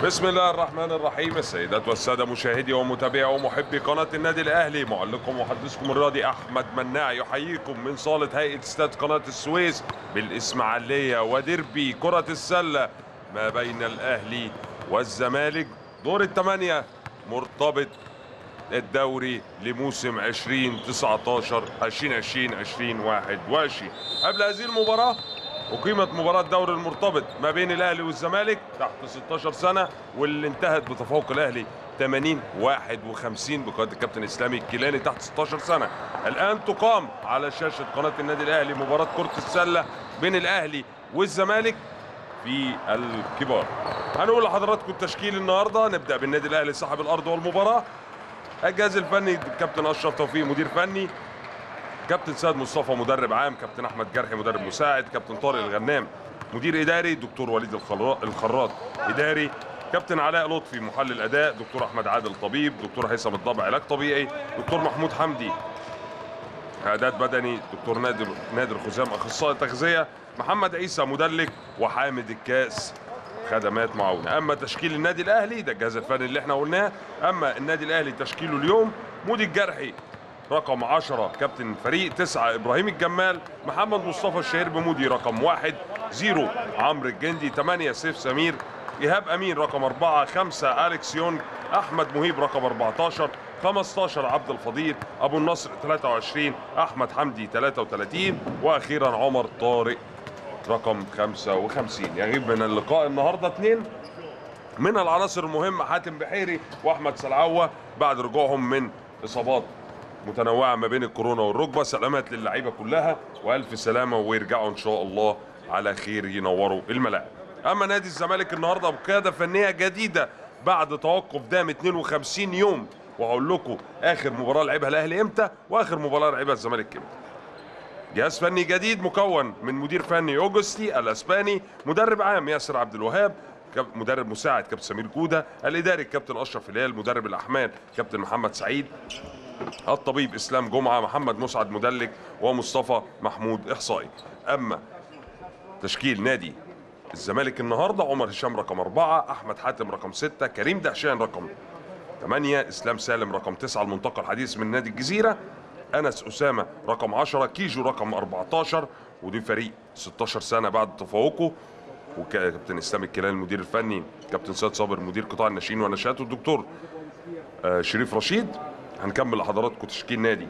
بسم الله الرحمن الرحيم السيدات والسادة مشاهدي ومتابعي ومحبي قناة النادي الأهلي معلقكم ومحدثكم الرياضي أحمد مناع يحييكم من صالة هيئة استاد قناة السويس بالإسماعيلية وديربي كرة السلة ما بين الأهلي والزمالك دور الثمانية مرتبط الدوري لموسم 2019 2020 2021 قبل هذه المباراة أقيمت مباراة دوري المرتبط ما بين الأهلي والزمالك تحت 16 سنة واللي انتهت بتفوق الأهلي 80 51 بقيادة الكابتن إسلامي الكيلاني تحت 16 سنة الآن تقام على شاشة قناة النادي الأهلي مباراة كرة السلة بين الأهلي والزمالك في الكبار هنقول لحضراتكم التشكيل النهارده نبدا بالنادي الاهلي صاحب الارض والمباراه الجهاز الفني كابتن اشرف توفيق مدير فني كابتن سيد مصطفى مدرب عام كابتن احمد جرحي مدرب مساعد كابتن طارق الغنام مدير اداري دكتور وليد الخرا- الخراط اداري كابتن علاء لطفي محلل اداء دكتور احمد عادل طبيب دكتور هيثم الضبع علاج طبيعي دكتور محمود حمدي اعداد بدني دكتور نادر نادر خزام اخصائي تغذيه محمد عيسى مدلك وحامد الكاس خدمات معاونه اما تشكيل النادي الاهلي ده الجهاز الفني اللي احنا قلناه اما النادي الاهلي تشكيله اليوم مودي الجرحي رقم 10 كابتن فريق 9 ابراهيم الجمال محمد مصطفى الشهير بمودي رقم واحد زيرو عمرو الجندي 8 سيف سمير ايهاب امين رقم 4 5 اليكس يونج احمد مهيب رقم 14 15 عبد الفضيل ابو النصر 23 احمد حمدي 33 واخيرا عمر طارق رقم 55 يغيب من اللقاء النهارده اثنين من العناصر المهمه حاتم بحيري واحمد سلعوه بعد رجوعهم من اصابات متنوعه ما بين الكورونا والركبه سلامات للعيبه كلها والف سلامه ويرجعوا ان شاء الله على خير ينوروا الملاعب اما نادي الزمالك النهارده بقياده فنيه جديده بعد توقف دام 52 يوم وهقول لكم اخر مباراه لعبها الاهلي امتى واخر مباراه لعبها الزمالك امتى جهاز فني جديد مكون من مدير فني اوجستي الاسباني مدرب عام ياسر عبد الوهاب كاب- مدرب مساعد كابتن سمير جوده الاداري الكابتن اشرف هلال مدرب الاحمال كابتن محمد سعيد الطبيب اسلام جمعه محمد مسعد مدلك ومصطفى محمود احصائي اما تشكيل نادي الزمالك النهارده عمر هشام رقم أربعة أحمد حاتم رقم ستة كريم دهشان رقم 8 اسلام سالم رقم 9 المنتقى الحديث من نادي الجزيره انس اسامه رقم 10 كيجو رقم 14 ودي فريق 16 سنه بعد تفوقه وكابتن اسلام الكيلاني المدير الفني كابتن سيد صابر مدير قطاع الناشئين والنشات والدكتور آه، شريف رشيد هنكمل لحضراتكم تشكيل نادي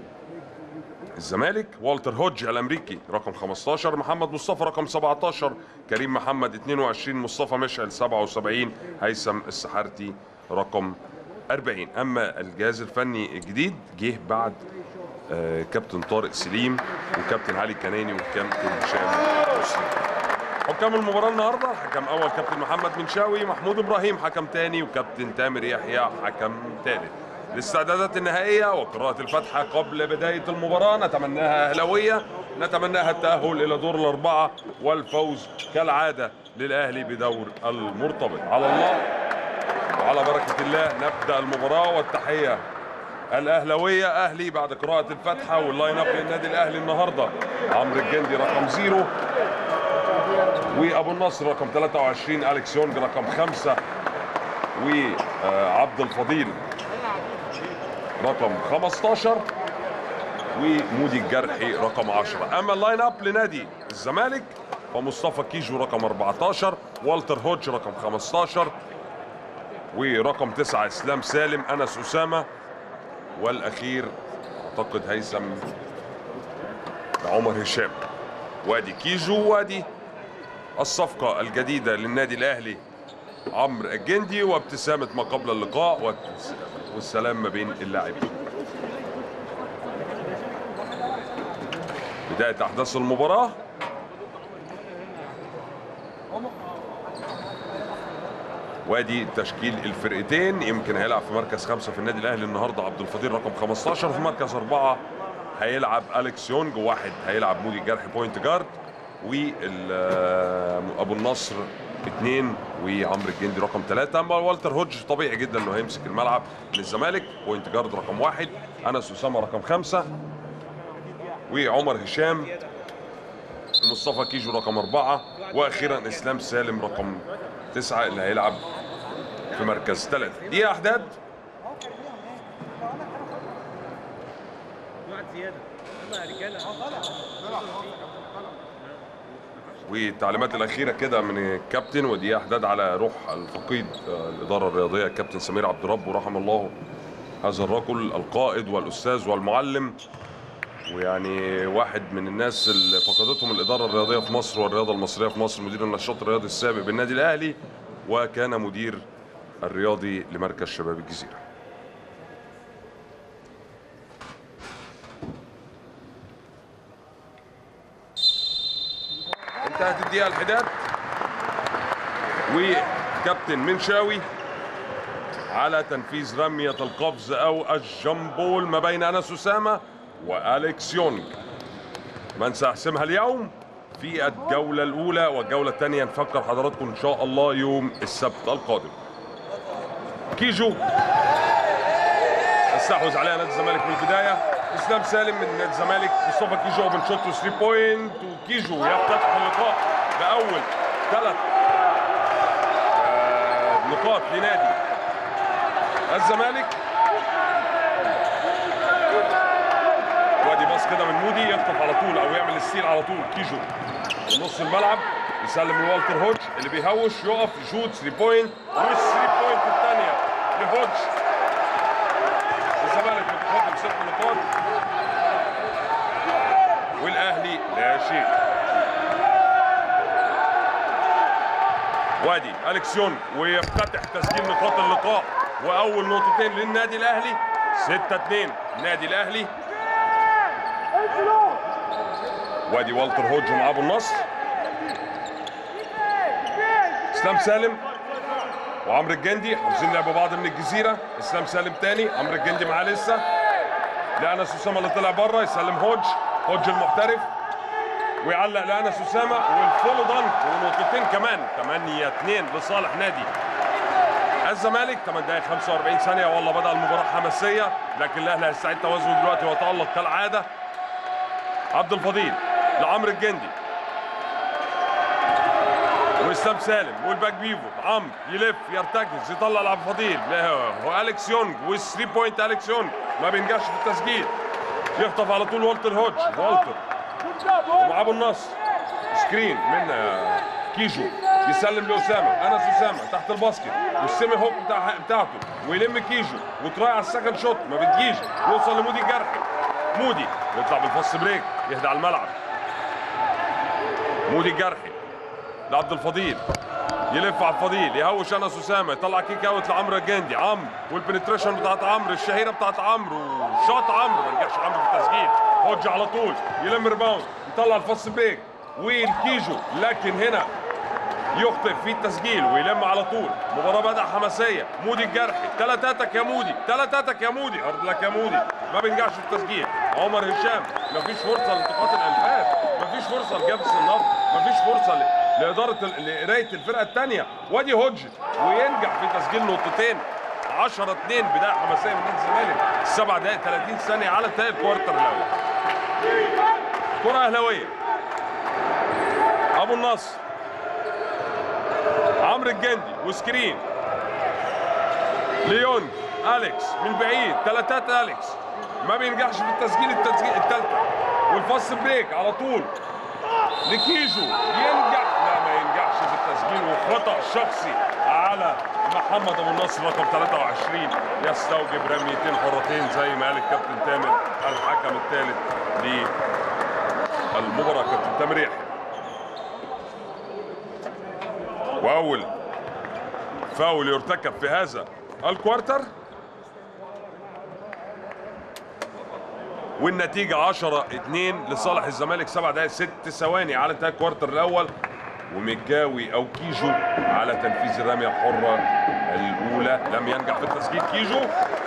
الزمالك والتر هودج الامريكي رقم 15 محمد مصطفى رقم 17 كريم محمد 22 مصطفى مشعل 77 هيثم السحارتي رقم 40 اما الجهاز الفني الجديد جه بعد آه، كابتن طارق سليم وكابتن علي كناني وكابتن هشام مسلم حكام المباراة النهاردة حكم أول كابتن محمد منشاوي محمود إبراهيم حكم تاني وكابتن تامر يحيى حكم تالت الاستعدادات النهائية وقراءة الفاتحة قبل بداية المباراة نتمناها أهلاوية نتمناها التأهل إلى دور الأربعة والفوز كالعادة للأهلي بدور المرتبط على الله وعلى بركة الله نبدأ المباراة والتحية الأهلوية أهلي بعد قراءة الفاتحة واللاين أب للنادي الأهلي النهاردة عمرو الجندي رقم زيرو وابو النصر رقم 23 اليكس يونج رقم خمسة وعبد الفضيل رقم 15 ومودي الجرحي رقم 10 اما اللاين اب لنادي الزمالك فمصطفى كيجو رقم 14 والتر هوتش رقم 15 ورقم 9 اسلام سالم انس اسامه والاخير اعتقد هيثم عمر هشام وادي كيجو وادي الصفقة الجديدة للنادي الأهلي عمرو الجندي وابتسامة ما قبل اللقاء والس- والسلام ما بين اللاعبين بداية أحداث المباراة وادي تشكيل الفرقتين يمكن هيلعب في مركز خمسة في النادي الأهلي النهاردة عبد الفضيل رقم 15 في مركز أربعة هيلعب أليكس يونج واحد هيلعب مودي الجرحي بوينت جارد وابو النصر اثنين وعمرو الجندي رقم ثلاثة اما والتر هودج طبيعي جدا انه هيمسك الملعب للزمالك بوينت جارد رقم واحد انس اسامه رقم خمسة وعمر هشام ومصطفى كيجو رقم أربعة وأخيرا إسلام سالم رقم تسعة اللي هيلعب في مركز ثلاثة دي احداد واحد زياده يلا يا رجاله والتعليمات الاخيره كده من الكابتن ودي احداد على روح الفقيد آه، الاداره الرياضيه الكابتن سمير عبد الرب ورحم الله هذا الرجل القائد والاستاذ والمعلم ويعني واحد من الناس اللي فقدتهم الاداره الرياضيه في مصر والرياضه المصريه في مصر مدير النشاط الرياضي السابق بالنادي الاهلي وكان مدير الرياضي لمركز شباب الجزيره انتهت الدقيقه الحداد وكابتن منشاوي على تنفيذ رمية القفز أو الجمبول ما بين أنس أسامة وأليكس يونغ من سيحسمها اليوم في الجولة الأولى والجولة الثانية نفكر حضراتكم إن شاء الله يوم السبت القادم كيجو استحوذ عليها نادي الزمالك من البداية اسلام سالم من نادي الزمالك مصطفى كيجو اوبن شوت 3 بوينت وكيجو يفتتح اللقاء بأول ثلاث آه، نقاط لنادي الزمالك وادي باص كده من مودي يخطف على طول او يعمل الستيل على طول كيجو في نص الملعب يسلم لوالتر هوج اللي بيهوش يقف يشوت 3 بوينت وال 3 بوينت الثانيه لهوج الزمالك متقدم ست نقاط والاهلي لا شيء وادي اليكس يونغ ويفتتح تسجيل نقاط اللقاء واول نقطتين للنادي الاهلي 6 2 نادي الاهلي وادي والتر هوج ومعاه ابو النصر اسلام سالم وعمرو الجندي حافظين لعبوا بعض من الجزيره اسلام سالم تاني عمرو الجندي معاه لسه لانس اسامه اللي طلع بره يسلم هوج هوج المحترف ويعلق لانس اسامه والفول دانك ونقطتين كمان 8 2 لصالح نادي الزمالك 8 دقائق 45 ثانيه والله بدا المباراه حماسيه لكن الاهلي هيستعيد توازنه دلوقتي ويتالق كالعاده عبد الفضيل لعمرو الجندي واسلام سالم والباك بيفو عمرو يلف يرتكز يطلع لعبد الفضيل واليكس يونغ والثري بوينت اليكس يونغ ما بينجحش في التسجيل يخطف على طول والتر هوج والتر ومعاه ابو النصر سكرين من آه، كيجو يسلم لاسامه انس اسامه تحت الباسكت والسيمي هوك بتاع بتاعته ويلم كيجو وتراي على السكند شوت ما بتجيش يوصل لمودي الجرحي مودي يطلع بالفاست بريك يهدى على الملعب مودي الجرحي لعبد الفضيل يلف على الفضيل يهوش انس اسامه يطلع كيك اوت لعمرو الجندي عمرو والبنتريشن بتاعت عمرو الشهيره بتاعت عمرو وشاط عمرو ما نجحش عمرو في التسجيل هوج على طول يلم ريباوند يطلع الفاست بريك والكيجو لكن هنا يخطئ في التسجيل ويلم على طول مباراة بدأ حماسية مودي الجرحي تلاتاتك يا مودي تلاتاتك يا مودي أرض لك يا مودي ما بينجحش في التسجيل عمر هشام مفيش فرصة لالتقاط الأنفاس مفيش فرصة لجبس النبض مفيش فرصة ل- لإدارة ال- لقراية الفرقة الثانية وادي هوج وينجح في تسجيل نقطتين 10 2 بداية حماسية من نادي الزمالك 7 دقائق 30 ثانية على انتهاء الكوارتر الأول كرة أهلاوية أبو النصر عمرو الجندي وسكرين ليون اليكس من بعيد ثلاثات اليكس ما بينجحش في التسجيل التسجيل الثالثه والفاست بريك على طول لكيجو ينجح لا ما ينجحش في التسجيل وخطا شخصي على محمد ابو النصر رقم 23 يستوجب رميتين حرتين زي ما قال الكابتن تامر الحكم الثالث للمباراه كابتن تامر يحيى واول فاول يرتكب في هذا الكوارتر والنتيجة 10 2 لصالح الزمالك 7 دقائق 6 ثواني على انتهاء الكوارتر الأول ومكاوي أو كيجو على تنفيذ الرمية الحرة الأولى لم ينجح في التسجيل كيجو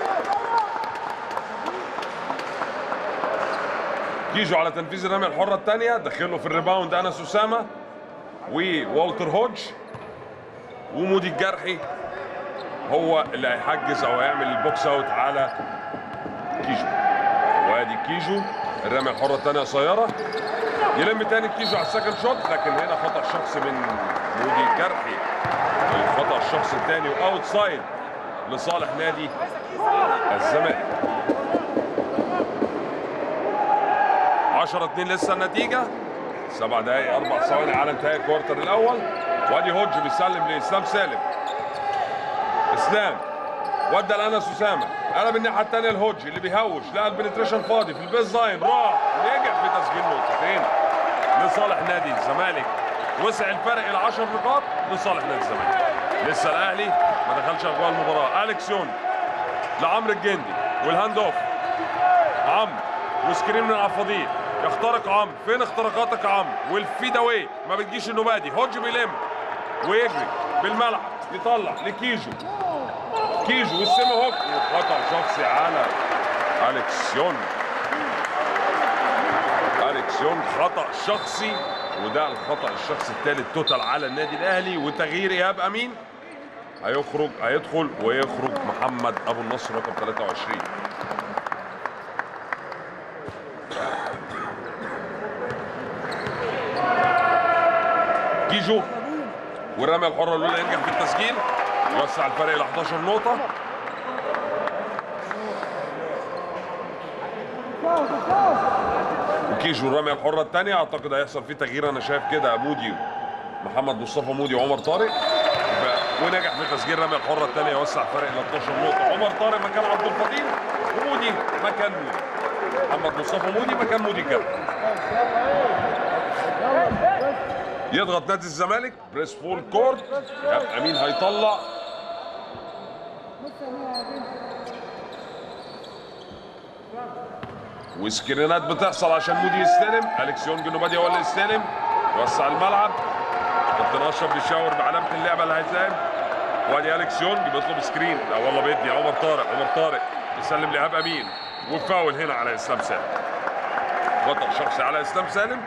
كيجو على تنفيذ الرمية الحرة الثانية دخله في الريباوند أنس أسامة ووالتر هوج ومودي الجرحي هو اللي هيحجز او هيعمل البوكس اوت على كيجو وادي كيجو الرميه الحره الثانيه قصيره يلم تاني كيجو على السكند شوت لكن هنا خطا شخصي من مودي الجرحي الخطا الشخص الثاني واوت سايد لصالح نادي الزمالك 10 2 لسه النتيجه سبع دقائق اربع ثواني على انتهاء الكوارتر الاول وادي هوج بيسلم لاسلام سالم اسلام ودى لانس اسامه قلب الناحيه الثانيه الهوج اللي بيهوش لقى البنتريشن فاضي في البيز لاين راح نجح في تسجيل نقطتين لصالح نادي الزمالك وسع الفرق الى 10 نقاط لصالح نادي الزمالك لسه الاهلي ما دخلش اجواء المباراه اليكس يون لعمرو الجندي والهاند اوف عمرو وسكرين من عفاضيل يخترق عمرو فين اختراقاتك يا عمرو والفيد اواي ما بتجيش النوبادي هوج بيلم ويجري بالملعب يطلع لكيجو كيجو والسيمي هوك وخطا شخصي على اليكس يون اليكس يون خطا شخصي وده الخطا الشخصي الثالث توتال على النادي الاهلي وتغيير ايهاب امين هيخرج هيدخل ويخرج محمد ابو النصر رقم 23 كيجو والرميه الحره الاولى ينجح في التسجيل يوسع الفرق الى 11 نقطه وكيجو الرميه الحره الثانيه اعتقد هيحصل فيه تغيير انا شايف كده مودي محمد مصطفى مودي وعمر طارق ف- ونجح في تسجيل الرميه الحره الثانيه يوسع الفرق الى 12 نقطه عمر طارق مكان عبد الفضيل ومودي مكان مودي محمد مصطفى مودي مكان مودي كده يضغط نادي الزمالك بريس فول كورت إيهاب امين هيطلع وسكرينات بتحصل عشان مودي يستلم اليكس يونج نوبادي هو اللي يستلم يوسع الملعب كابتن اشرف بيشاور بعلامه اللعبه اللي هيتلعب وادي اليكس يونج بيطلب سكرين لا والله بيدي عمر طارق عمر طارق يسلم لايهاب امين وفاول هنا على اسلام سالم خطا شخصي على اسلام سالم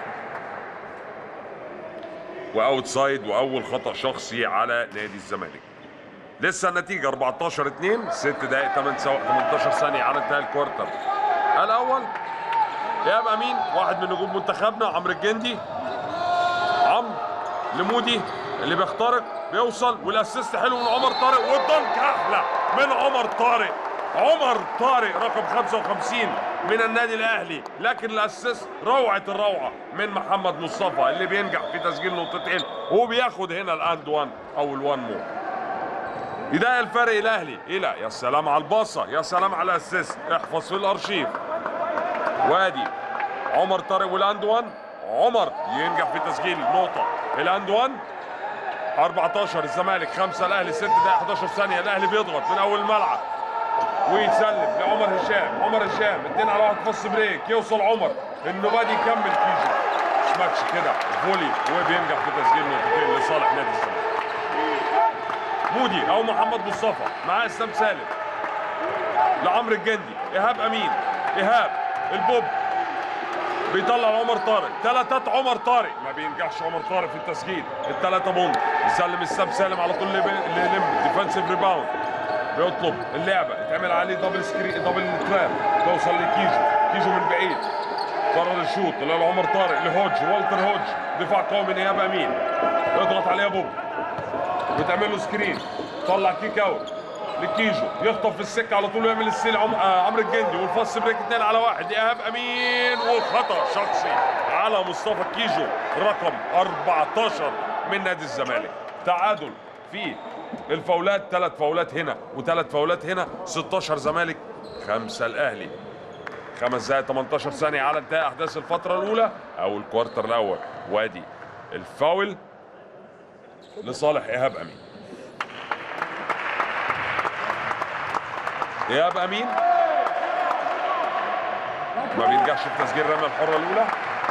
واوت سايد واول خطا شخصي على نادي الزمالك لسه النتيجه 14 2 6 دقائق 8 سو- 18 ثانيه على انتهاء الكوارتر الاول ايهاب امين واحد من نجوم منتخبنا عمرو الجندي عمرو لمودي اللي بيخترق بيوصل والاسيست حلو من عمر طارق والدنك احلى من عمر طارق عمر طارق رقم 55 من النادي الاهلي لكن الاسيست روعه الروعه من محمد مصطفى اللي بينجح في تسجيل نقطتين وبياخد هنا الاند وان او الوان مور بداية الفرق الاهلي الى يا سلام على الباصه يا سلام على الاسيست احفظ في الارشيف وادي عمر طارق والاند وان عمر ينجح في تسجيل نقطه الاند وان 14 الزمالك 5 الاهلي 6 دقائق 11 ثانيه الاهلي بيضغط من اول الملعب ويسلم لعمر هشام عمر هشام 2 على 1 فاست بريك يوصل عمر النوبادي يكمل كيجو سماكش كده فولي وبينجح في تسجيل نقطتين لصالح نادي الزمالك مودي او محمد مصطفى معاه اسلام سالم لعمرو الجندي ايهاب امين ايهاب البوب بيطلع عمر طارق ثلاثات عمر طارق ما بينجحش عمر طارق في التسجيل الثلاثه بونت يسلم اسلام سالم على طول اللي يلم ديفensive ريباوند بيطلب اللعبه يتعمل عليه دبل سكرين دبل تراب توصل لكيجو كيجو من بعيد قرر الشوط طلع له عمر طارق لهوج والتر هوج دفاع قوي من ايهاب امين يضغط عليه بوب وتعمل له سكرين طلع كيك اوت لكيجو يخطف في السكه على طول ويعمل السيل عم... آه عمرو الجندي والفاست بريك 2 على واحد ايهاب امين وخطا شخصي على مصطفى كيجو رقم 14 من نادي الزمالك تعادل في الفاولات ثلاث فاولات هنا وثلاث فاولات هنا 16 زمالك خمسه الاهلي خمس دقائق 18 ثانيه على انتهاء احداث الفتره الاولى او الكوارتر الاول وادي الفاول لصالح ايهاب امين ايهاب امين ما بينجحش في تسجيل الرميه الحره الاولى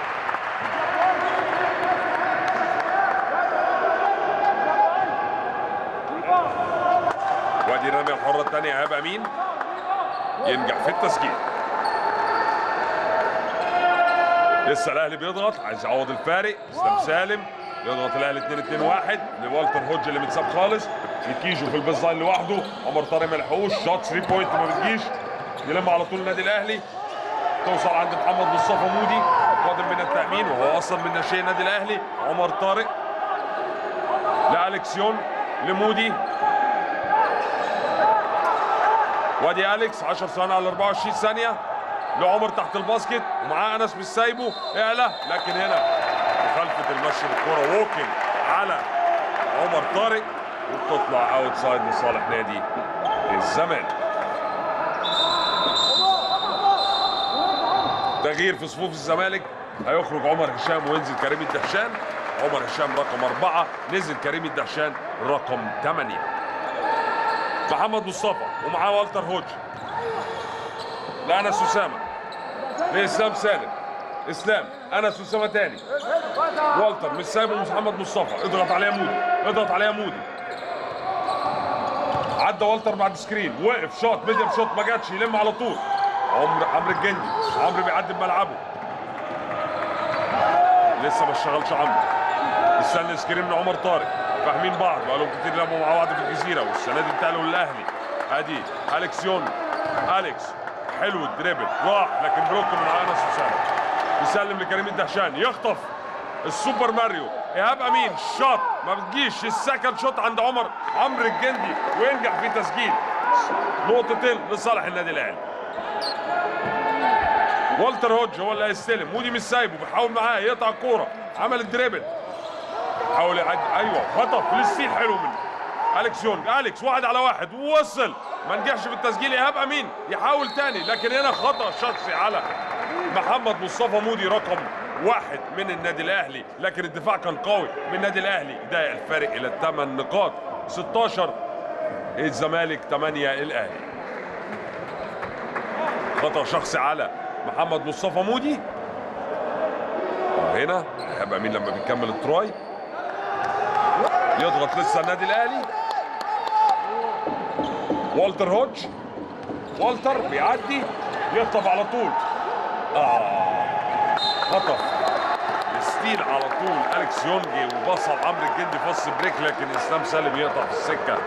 وادي الرميه الحره الثانيه ايهاب امين ينجح في التسجيل لسه الاهلي بيضغط عايز يعوض الفارق اسلام سالم يضغط الاهلي 2 2 1 لوالتر هوج اللي متساب خالص لكيجو في البيز لاين لوحده عمر طارق ما لحقوش شوت 3 بوينت ما بتجيش يلم على طول النادي الاهلي توصل عند محمد مصطفى مودي قادم من التامين وهو اصلا من ناشئين النادي الاهلي عمر طارق لالكسيون لمودي وادي اليكس 10 ثواني على 24 ثانيه لعمر تحت الباسكت ومعاه انس مش سايبه اعلى لكن هنا مخالفه المشي بالكره ووكينج على عمر طارق وبتطلع اوت سايد لصالح نادي الزمالك تغيير في صفوف الزمالك هيخرج عمر هشام وينزل كريم الدهشان عمر هشام رقم أربعة نزل كريم الدهشان رقم ثمانية محمد مصطفى ومعاه والتر هوج لأنس أسامة لإسلام سالم إسلام أنس أسامة تاني والتر مش سايبه محمد مصطفى اضغط عليها مودي اضغط عليها مودي عدى والتر بعد سكرين وقف شوت ميديم شوت ما جاتش يلم على طول عمرو عمرو الجندي عمرو بيعدي بملعبه لسه ما اشتغلش عمرو استنى سكرين من عمر طارق فاهمين بعض بقالهم كتير لعبوا مع بعض في الجزيره والسنه دي انتقلوا للاهلي ادي اليكس يون اليكس حلو الدريبل راح لكن بلوك من انس اسامه يسلم لكريم الدهشان يخطف السوبر ماريو ايهاب امين شوت ما بتجيش السكند شوت عند عمر عمرو الجندي وينجح في تسجيل نقطتين لصالح النادي الاهلي والتر هوج هو اللي هيستلم مودي مش سايبه بيحاول معاه يقطع الكوره عمل الدريبل حاول يعدي ايوه خطف فلسطين حلو منه اليكس يونج اليكس واحد على واحد وصل ما نجحش في التسجيل ايهاب امين يحاول تاني لكن هنا خطا شخصي على محمد مصطفى مودي رقم واحد من النادي الاهلي لكن الدفاع كان قوي من النادي الاهلي ضايق الفارق الى 8 نقاط 16 الزمالك 8 الاهلي خطا شخصي على محمد مصطفى مودي هنا هيبقى مين لما بيكمل التراي يضغط لسه النادي الاهلي والتر هوج والتر بيعدي يخطف على طول اه خطف ستيل على طول اليكس يونجي وبصل عمرو الجندي فص بريك لكن اسلام سالم يقطع في السكه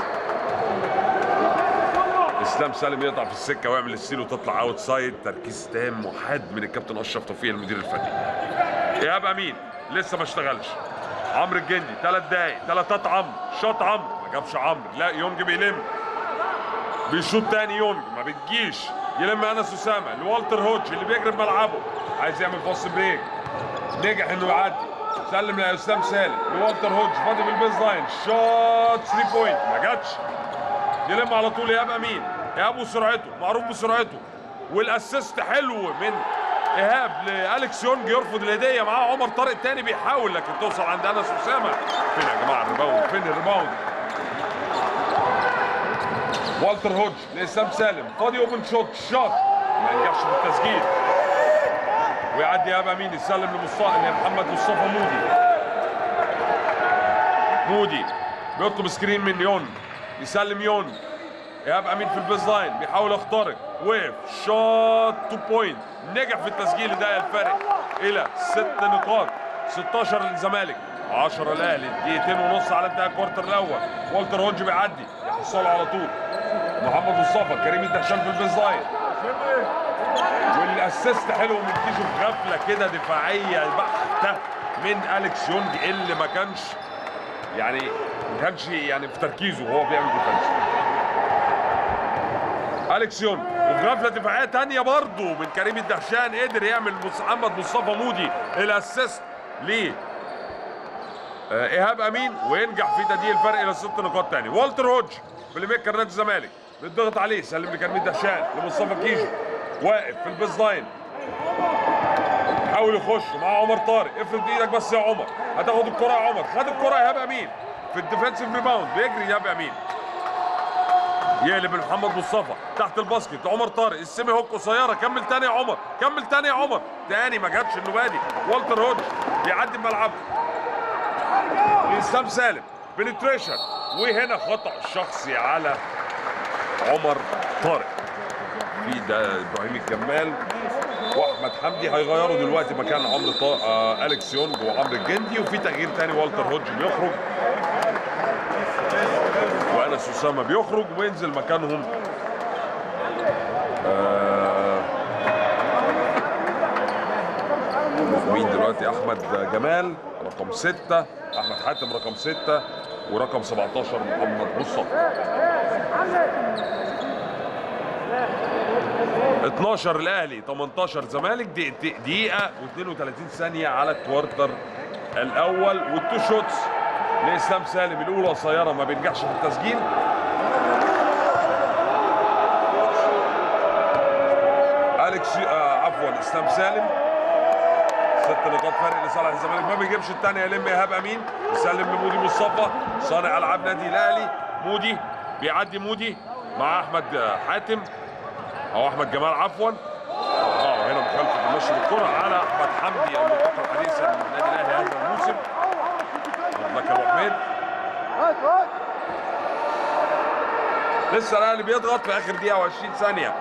اسلام سالم يقطع في السكه ويعمل السيل وتطلع اوت سايد تركيز تام وحاد من الكابتن اشرف توفيق المدير الفني ايهاب امين لسه ما اشتغلش عمرو الجندي ثلاث دقايق ثلاثات عمرو شوط عمرو ما جابش عمرو لا يونج بيلم بيشوط تاني يونج ما بتجيش يلم انس اسامه لوالتر هوج اللي بيجري بملعبه عايز يعمل باص بريك نجح انه يعدي سلم لاسلام سالم لوالتر هوج فاضي بالبيز لاين شوت 3 بوينت ما جاتش يلم على طول ايهاب امين ايهاب وسرعته معروف بسرعته والاسيست حلو من ايهاب لالكس يونج يرفض الهديه معاه عمر طارق تاني بيحاول لكن توصل عند انس اسامه فين يا جماعه الريباوند فين الريباوند والتر هوج لاسلام سالم فاضي اوبن شوت شوت ما ينجحش في التسجيل ويعدي ايهاب امين يسلم لمصطفى لمحمد مصطفى مودي مودي بيطلب سكرين من يون يسلم يون ايهاب امين في البيز لاين بيحاول يخترق وقف شوت تو بوينت نجح في التسجيل ده الفارق الى ست نقاط 16 للزمالك 10 الاهلي دقيقتين ونص على انتهاء الكوارتر الاول والتر هوج بيعدي يحصله على طول محمد مصطفى كريم الدهشان في البيز لاين والاسيست حلو من كيجو في غفله كده دفاعيه بحته من اليكس يونج اللي ما كانش يعني ما كانش يعني في تركيزه وهو بيعمل ديفنس اليكس يونج وفي غفله دفاعيه تانية برضه من كريم الدهشان قدر يعمل محمد مصطفى مودي الاسيست ليه آه، ايهاب امين وينجح في تدليل الفرق الى ست نقاط تاني والتر هوج بلاي ميكر نادي الزمالك بيضغط عليه سلم لكريم الدهشان لمصطفى كيجو واقف في البيز لاين حاول يخش مع عمر طارق افرد ايدك بس يا عمر هتاخد الكره يا عمر خد الكره ايهاب امين في الديفensive ريباوند بيجري ايهاب امين يقلب محمد مصطفى تحت الباسكت عمر طارق السيمي هوك قصيره كمل تاني يا عمر كمل تاني يا عمر تاني ما جاتش النبادي والتر هوج بيعدي بملعبه لاسلام سالم بنتريشن وهنا خطا شخصي على عمر طارق في ده ابراهيم الجمال واحمد حمدي هيغيروا دلوقتي مكان عمرو طا... آه اليكس يونج وعمرو الجندي وفي تغيير تاني والتر هوج بيخرج وانس اسامه بيخرج وينزل مكانهم آه مين دلوقتي احمد جمال رقم ستة احمد حاتم رقم ستة ورقم 17 محمد مصطفى 12 الاهلي 18 زمالك دقيقة- دقيقه و32 ثانيه على الكوارتر الاول والتو شوتس لاسلام سالم الاولى قصيره ما بينجحش في التسجيل اليكس آه عفوا اسلام سالم ست نقاط فرق لصالح الزمالك ما بيجيبش الثانيه يلم ايهاب امين يسلم لمودي مصطفى صانع العاب نادي الاهلي مودي بيعدي مودي مع احمد آه، حاتم او احمد جمال عفوا اه هنا مخالفه المشي بالكره على احمد حمدي المنتقل حديثا من النادي الاهلي هذا الموسم لك يا ابو حميد لسه الاهلي بيضغط في اخر دقيقه و20 ثانيه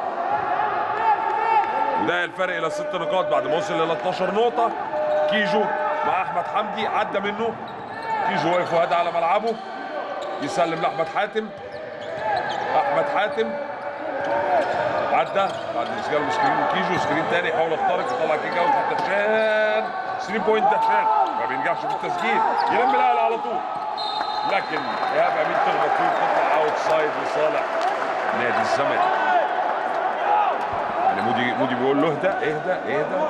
وده الفرق الى ست نقاط بعد ما وصل الى 12 نقطه كيجو مع احمد حمدي عدى منه كيجو واقف وهدى على ملعبه يسلم لاحمد حاتم احمد حاتم عدى بعد الاسجال مشكلين كيجو سكرين تاني يحاول يخترق يطلع كيك اوت دهشان 3 بوينت دهشان ما بينجحش في التسجيل يلم الاهلي على طول لكن ايهاب امين تخبط فيه وتطلع اوت سايد لصالح نادي الزمالك يعني مودي مودي بيقول له اهدى اهدى اهدى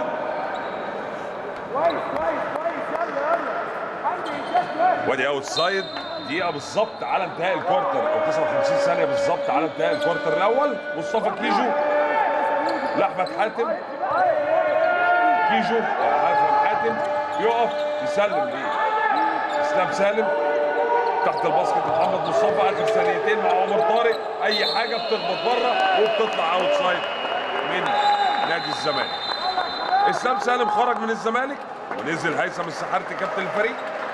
كويس كويس كويس يلا يلا حمدي جت وادي اوت سايد دقيقة بالظبط على انتهاء الكوارتر او 59 ثانية بالظبط على انتهاء الكوارتر الأول مصطفى كيجو لأحمد حاتم كيجو أو حاتم حاتم يقف يسلم ليه اسلام سالم تحت الباسكت محمد مصطفى اخر ثانيتين مع عمر طارق اي حاجه بتخبط بره وبتطلع اوت سايد من نادي الزمالك اسلام سالم خرج من الزمالك ونزل هيثم السحارتي كابتن الفريق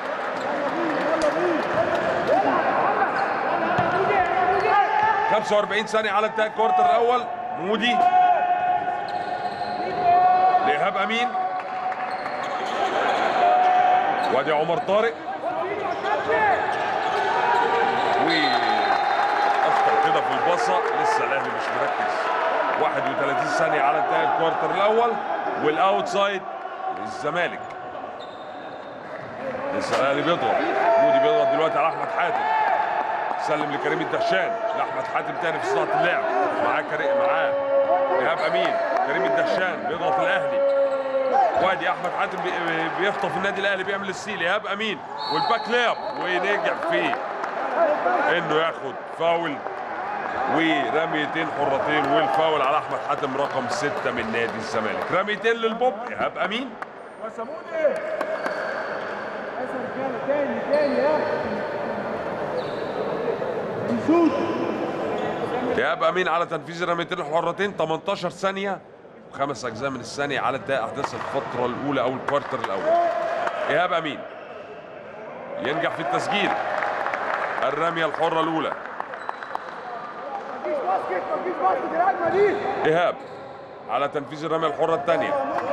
45 ثانية على انتهاء الكوارتر الأول مودي لإيهاب أمين وادي عمر طارق وأخطر كده في الباصة لسه الأهلي مش مركز 31 ثانية على انتهاء الكوارتر الأول والأوت سايد للزمالك لسه الأهلي بيضغط مودي بيضغط دلوقتي على أحمد حاتم سلم لكريم الدهشان لاحمد حاتم تاني في صناعه اللعب معاه كريم معاه ايهاب امين كريم الدهشان بيضغط الاهلي وادي احمد حاتم بي- بيخطف النادي الاهلي بيعمل السيل ايهاب امين والباك لاب ونجح فيه انه ياخد فاول ورميتين حرتين والفاول على احمد حاتم رقم ستة من نادي الزمالك رميتين للبوب ايهاب امين وسموني بس رجاله تاني تاني يا نشوط ايهاب امين على تنفيذ الرميتين الحرتين 18 ثانيه وخمس اجزاء من الثانيه على انتهاء احداث الفتره الاولى او الكوارتر الاول ايهاب امين ينجح في التسجيل الرميه الحره الاولى مفيش باسكت مفيش باسكت الهجمه دي ايهاب على تنفيذ الرميه الحره الثانيه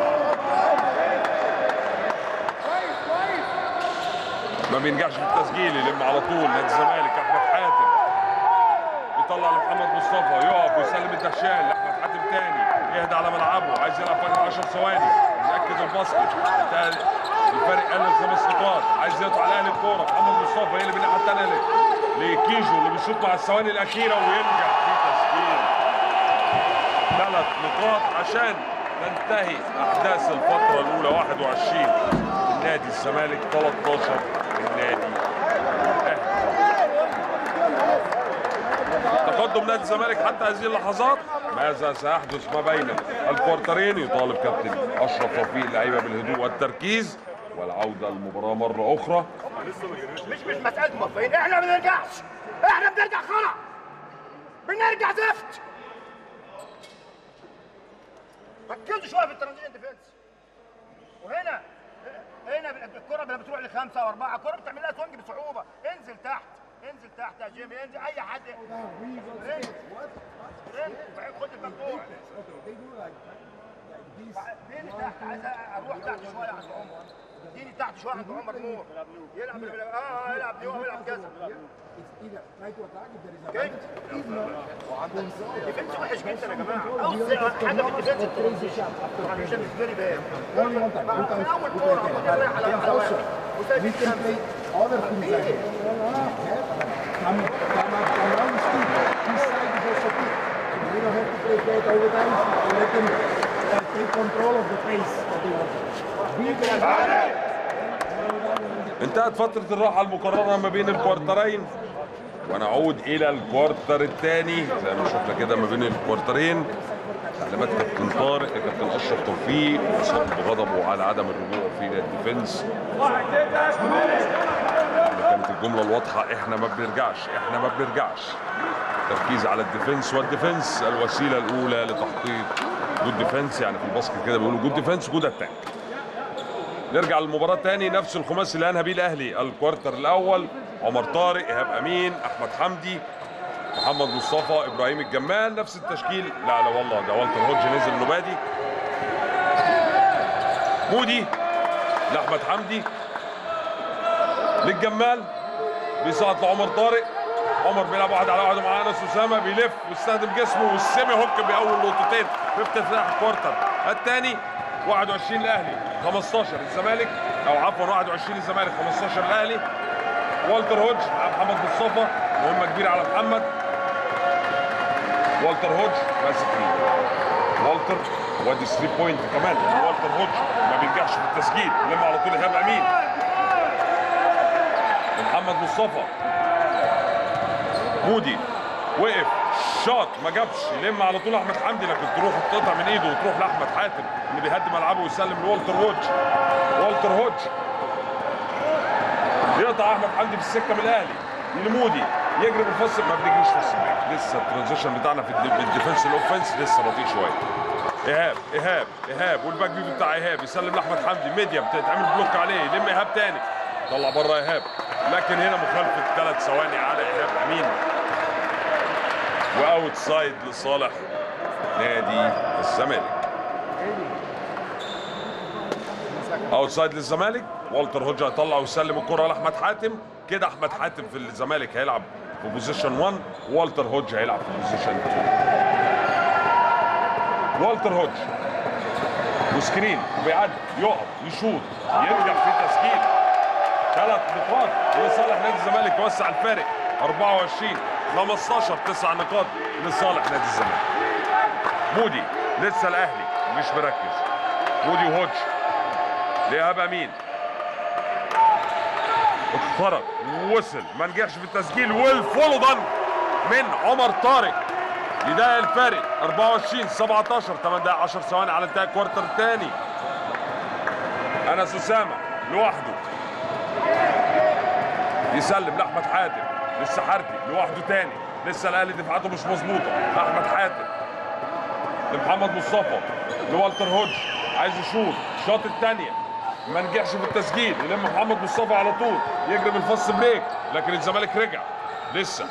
كويس كويس ما بينجحش في التسجيل يلم على طول نادي الزمالك احمد حاتم يطلع لمحمد مصطفى يقف ويسلم الدهشان لاحمد حاتم تاني يهدى على ملعبه عايز يلعب فرق 10 ثواني يتاكد الباسكت انتهى الفرق قلل خمس نقاط عايز يقطع الاهلي الكوره محمد مصطفى يقلب الناحيه الثانيه لكيجو اللي بيشوط مع الثواني الاخيره وينجح في تسجيل ثلاث نقاط عشان تنتهي احداث الفتره الاولى 21 من نادي الزمالك 13 من نادي الاهلي تقدم نادي الزمالك حتى هذه اللحظات ماذا سيحدث ما بين الكوارترين يطالب كابتن اشرف توفيق اللعيبه بالهدوء والتركيز والعوده المباراه مره اخرى مش مش مسألة موفقين احنا ما بنرجعش احنا بنرجع خرا بنرجع زفت ركزوا شوية في الترانزيشن ديفنس وهنا هنا الكرة لما بتروح لخمسة وأربعة الكرة بتعمل لها سوينج بصعوبة انزل تحت انزل تحت يا جيمي انزل أي حد انزل انزل وبعدين خد المفتوح اديني تحت عايز اروح تحت شويه عند عمر اديني تحت شويه عند عمر نور يلعب اه اه يلعب دي ويلعب كذا كده ديفنس وحش جدا يا جماعه اوسع حاجه في الديفنس الترانزيشن الترانزيشن از فيري باد من اول كوره رايح على واحده واحد وسايب الكلام ahead, come, come up around the speed. This side is also big. So we don't have to play that all the time. and Let them uh, take control of the pace that they want. Big and انتهت فترة الراحة المقررة ما بين الكوارترين ونعود إلى الكوارتر الثاني زي ما شفنا كده ما بين الكوارترين تعليمات كابتن طارق كابتن أشرف توفيق وصب غضبه على عدم الرجوع في الديفنس كانت الجملة الواضحة احنا ما بنرجعش احنا ما بنرجعش تركيز على الديفنس والديفنس الوسيلة الأولى لتحقيق جود ديفنس يعني في الباسكت كده بيقولوا جود ديفنس جود اتاك نرجع للمباراة تاني نفس الخماسي اللي انهى بيه الاهلي الكوارتر الاول عمر طارق ايهاب امين احمد حمدي محمد مصطفى ابراهيم الجمال نفس التشكيل لا لا والله ده والتر هودج نزل نبادي مودي لاحمد حمدي للجمال بيسقط لعمر طارق عمر بيلعب واحد على واحد مع انس اسامه بيلف ويستخدم جسمه والسيمي هوك باول نقطتين في افتتاح الكوارتر الثاني 21 الاهلي 15 الزمالك او عفوا 21 الزمالك 15 الاهلي والتر هودج مع محمد مصطفى مهمه كبيره على محمد والتر هودج ماسك فيه والتر وادي 3 بوينت كمان والتر هودج ما بينجحش في التسجيل لما على طول ايهاب امين محمد مصطفى مودي وقف شاط ما جابش يلم على طول احمد حمدي لكن تروح تقطع من ايده وتروح لاحمد حاتم اللي بيهدي ملعبه ويسلم لوالتر هودج والتر هودج يقطع احمد حمدي في السكه من الاهلي لمودي يجري بالفص ما بنجريش فص لسه الترانزيشن بتاعنا في الد- في الديفنس الاوفنس لسه بطيء شويه ايهاب ايهاب ايهاب والباك فيو بتاع ايهاب يسلم لاحمد حمدي ميديا بتتعمل بلوك عليه يلم ايهاب تاني طلع بره ايهاب لكن هنا مخالفه ثلاث ثواني على ايهاب امين واوت سايد لصالح نادي الزمالك اوت سايد للزمالك والتر هوجا هيطلع ويسلم الكره لاحمد حاتم كده احمد حاتم في الزمالك هيلعب في بوزيشن 1 والتر هوج هيلعب في بوزيشن 2 والتر هوج وسكرين بيعدي يقف يشوط ينجح في تسجيل ثلاث نقاط لصالح نادي الزمالك يوسع الفارق 24 15 تسع نقاط لصالح نادي الزمالك مودي لسه الاهلي مش مركز مودي وهوج لإيهاب امين اتخرج ووصل ما نجحش في التسجيل والفولو ضن من عمر طارق يضايق الفارق 24 17 8 دقائق 10 ثواني على انتهاء الكوارتر الثاني انس اسامه لوحده يسلم لاحمد حاتم لسه حارتي لوحده تاني لسه الاهلي دفاعاته مش مظبوطه احمد حاتم لمحمد مصطفى لوالتر هودج عايز يشوط الشوط الثانيه ما نجحش في التسجيل يلم محمد مصطفى على طول يجري بالفاست بريك لكن الزمالك رجع لسه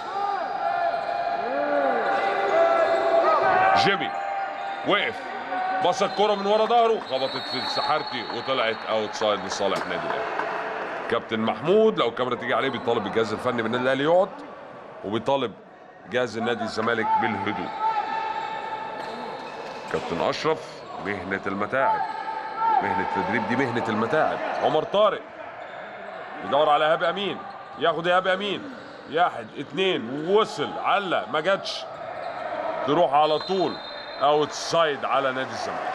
جيمي وقف بص الكرة من ورا ظهره خبطت في السحارتي وطلعت اوت سايد لصالح نادي الاهلي كابتن محمود لو الكاميرا تيجي عليه بيطالب الجهاز الفني من النادي الاهلي يقعد وبيطالب جهاز النادي الزمالك بالهدوء كابتن اشرف مهنه المتاعب مهنه التدريب دي مهنه المتاعب عمر طارق يدور على ايهاب امين ياخد ايهاب امين واحد اتنين ووصل علق ما جاتش تروح على طول اوت سايد على نادي الزمالك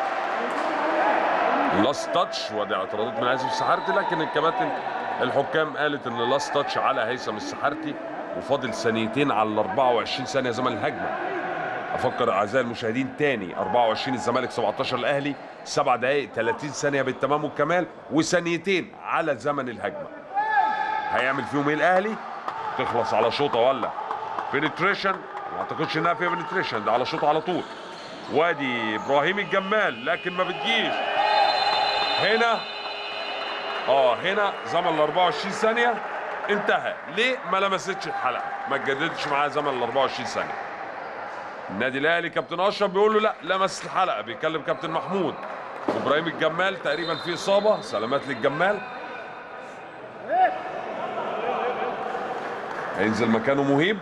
لاست تاتش ودي اعتراضات من هيثم السحارتي لكن الكباتن الحكام قالت ان لاست تاتش على هيثم السحارتي وفاضل ثانيتين على ال 24 ثانيه زمن الهجمه افكر اعزائي المشاهدين تاني 24 الزمالك 17 الاهلي 7 دقائق 30 ثانيه بالتمام والكمال وثانيتين على زمن الهجمه هيعمل فيهم ايه الاهلي تخلص على شوطه ولا بنتريشن ما اعتقدش انها فيها بنتريشن ده على شوطه على طول وادي ابراهيم الجمال لكن ما بتجيش هنا اه هنا زمن ال 24 ثانيه انتهى ليه ما لمستش الحلقه ما اتجددتش معاه زمن ال 24 ثانيه النادي الاهلي كابتن اشرف بيقول له لا لمس الحلقه بيكلم كابتن محمود وابراهيم الجمال تقريبا في اصابه سلامات للجمال هينزل مكانه مهيب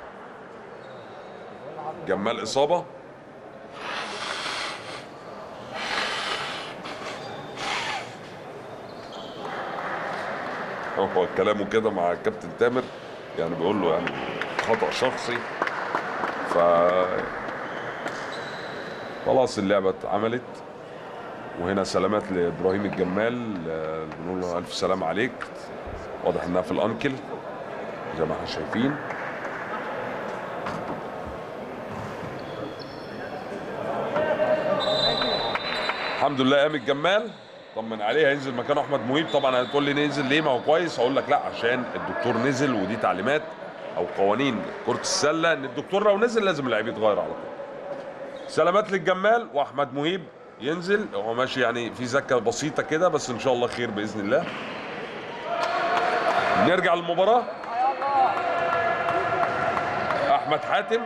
جمال اصابه هو كلامه كده مع الكابتن تامر يعني بيقول له يعني خطأ شخصي ف خلاص اللعبة اتعملت وهنا سلامات لابراهيم الجمال آه، بنقول له الف سلام عليك واضح انها في الانكل زي ما احنا شايفين الحمد لله قام الجمال طمن عليه هينزل مكانه احمد مهيب طبعا هتقول لي ننزل ليه ما هو كويس هقول لك لا عشان الدكتور نزل ودي تعليمات او قوانين كره السله ان الدكتور لو نزل لازم اللعيب يتغير على طول سلامات للجمال واحمد مهيب ينزل هو ماشي يعني في زكه بسيطه كده بس ان شاء الله خير باذن الله نرجع للمباراه احمد حاتم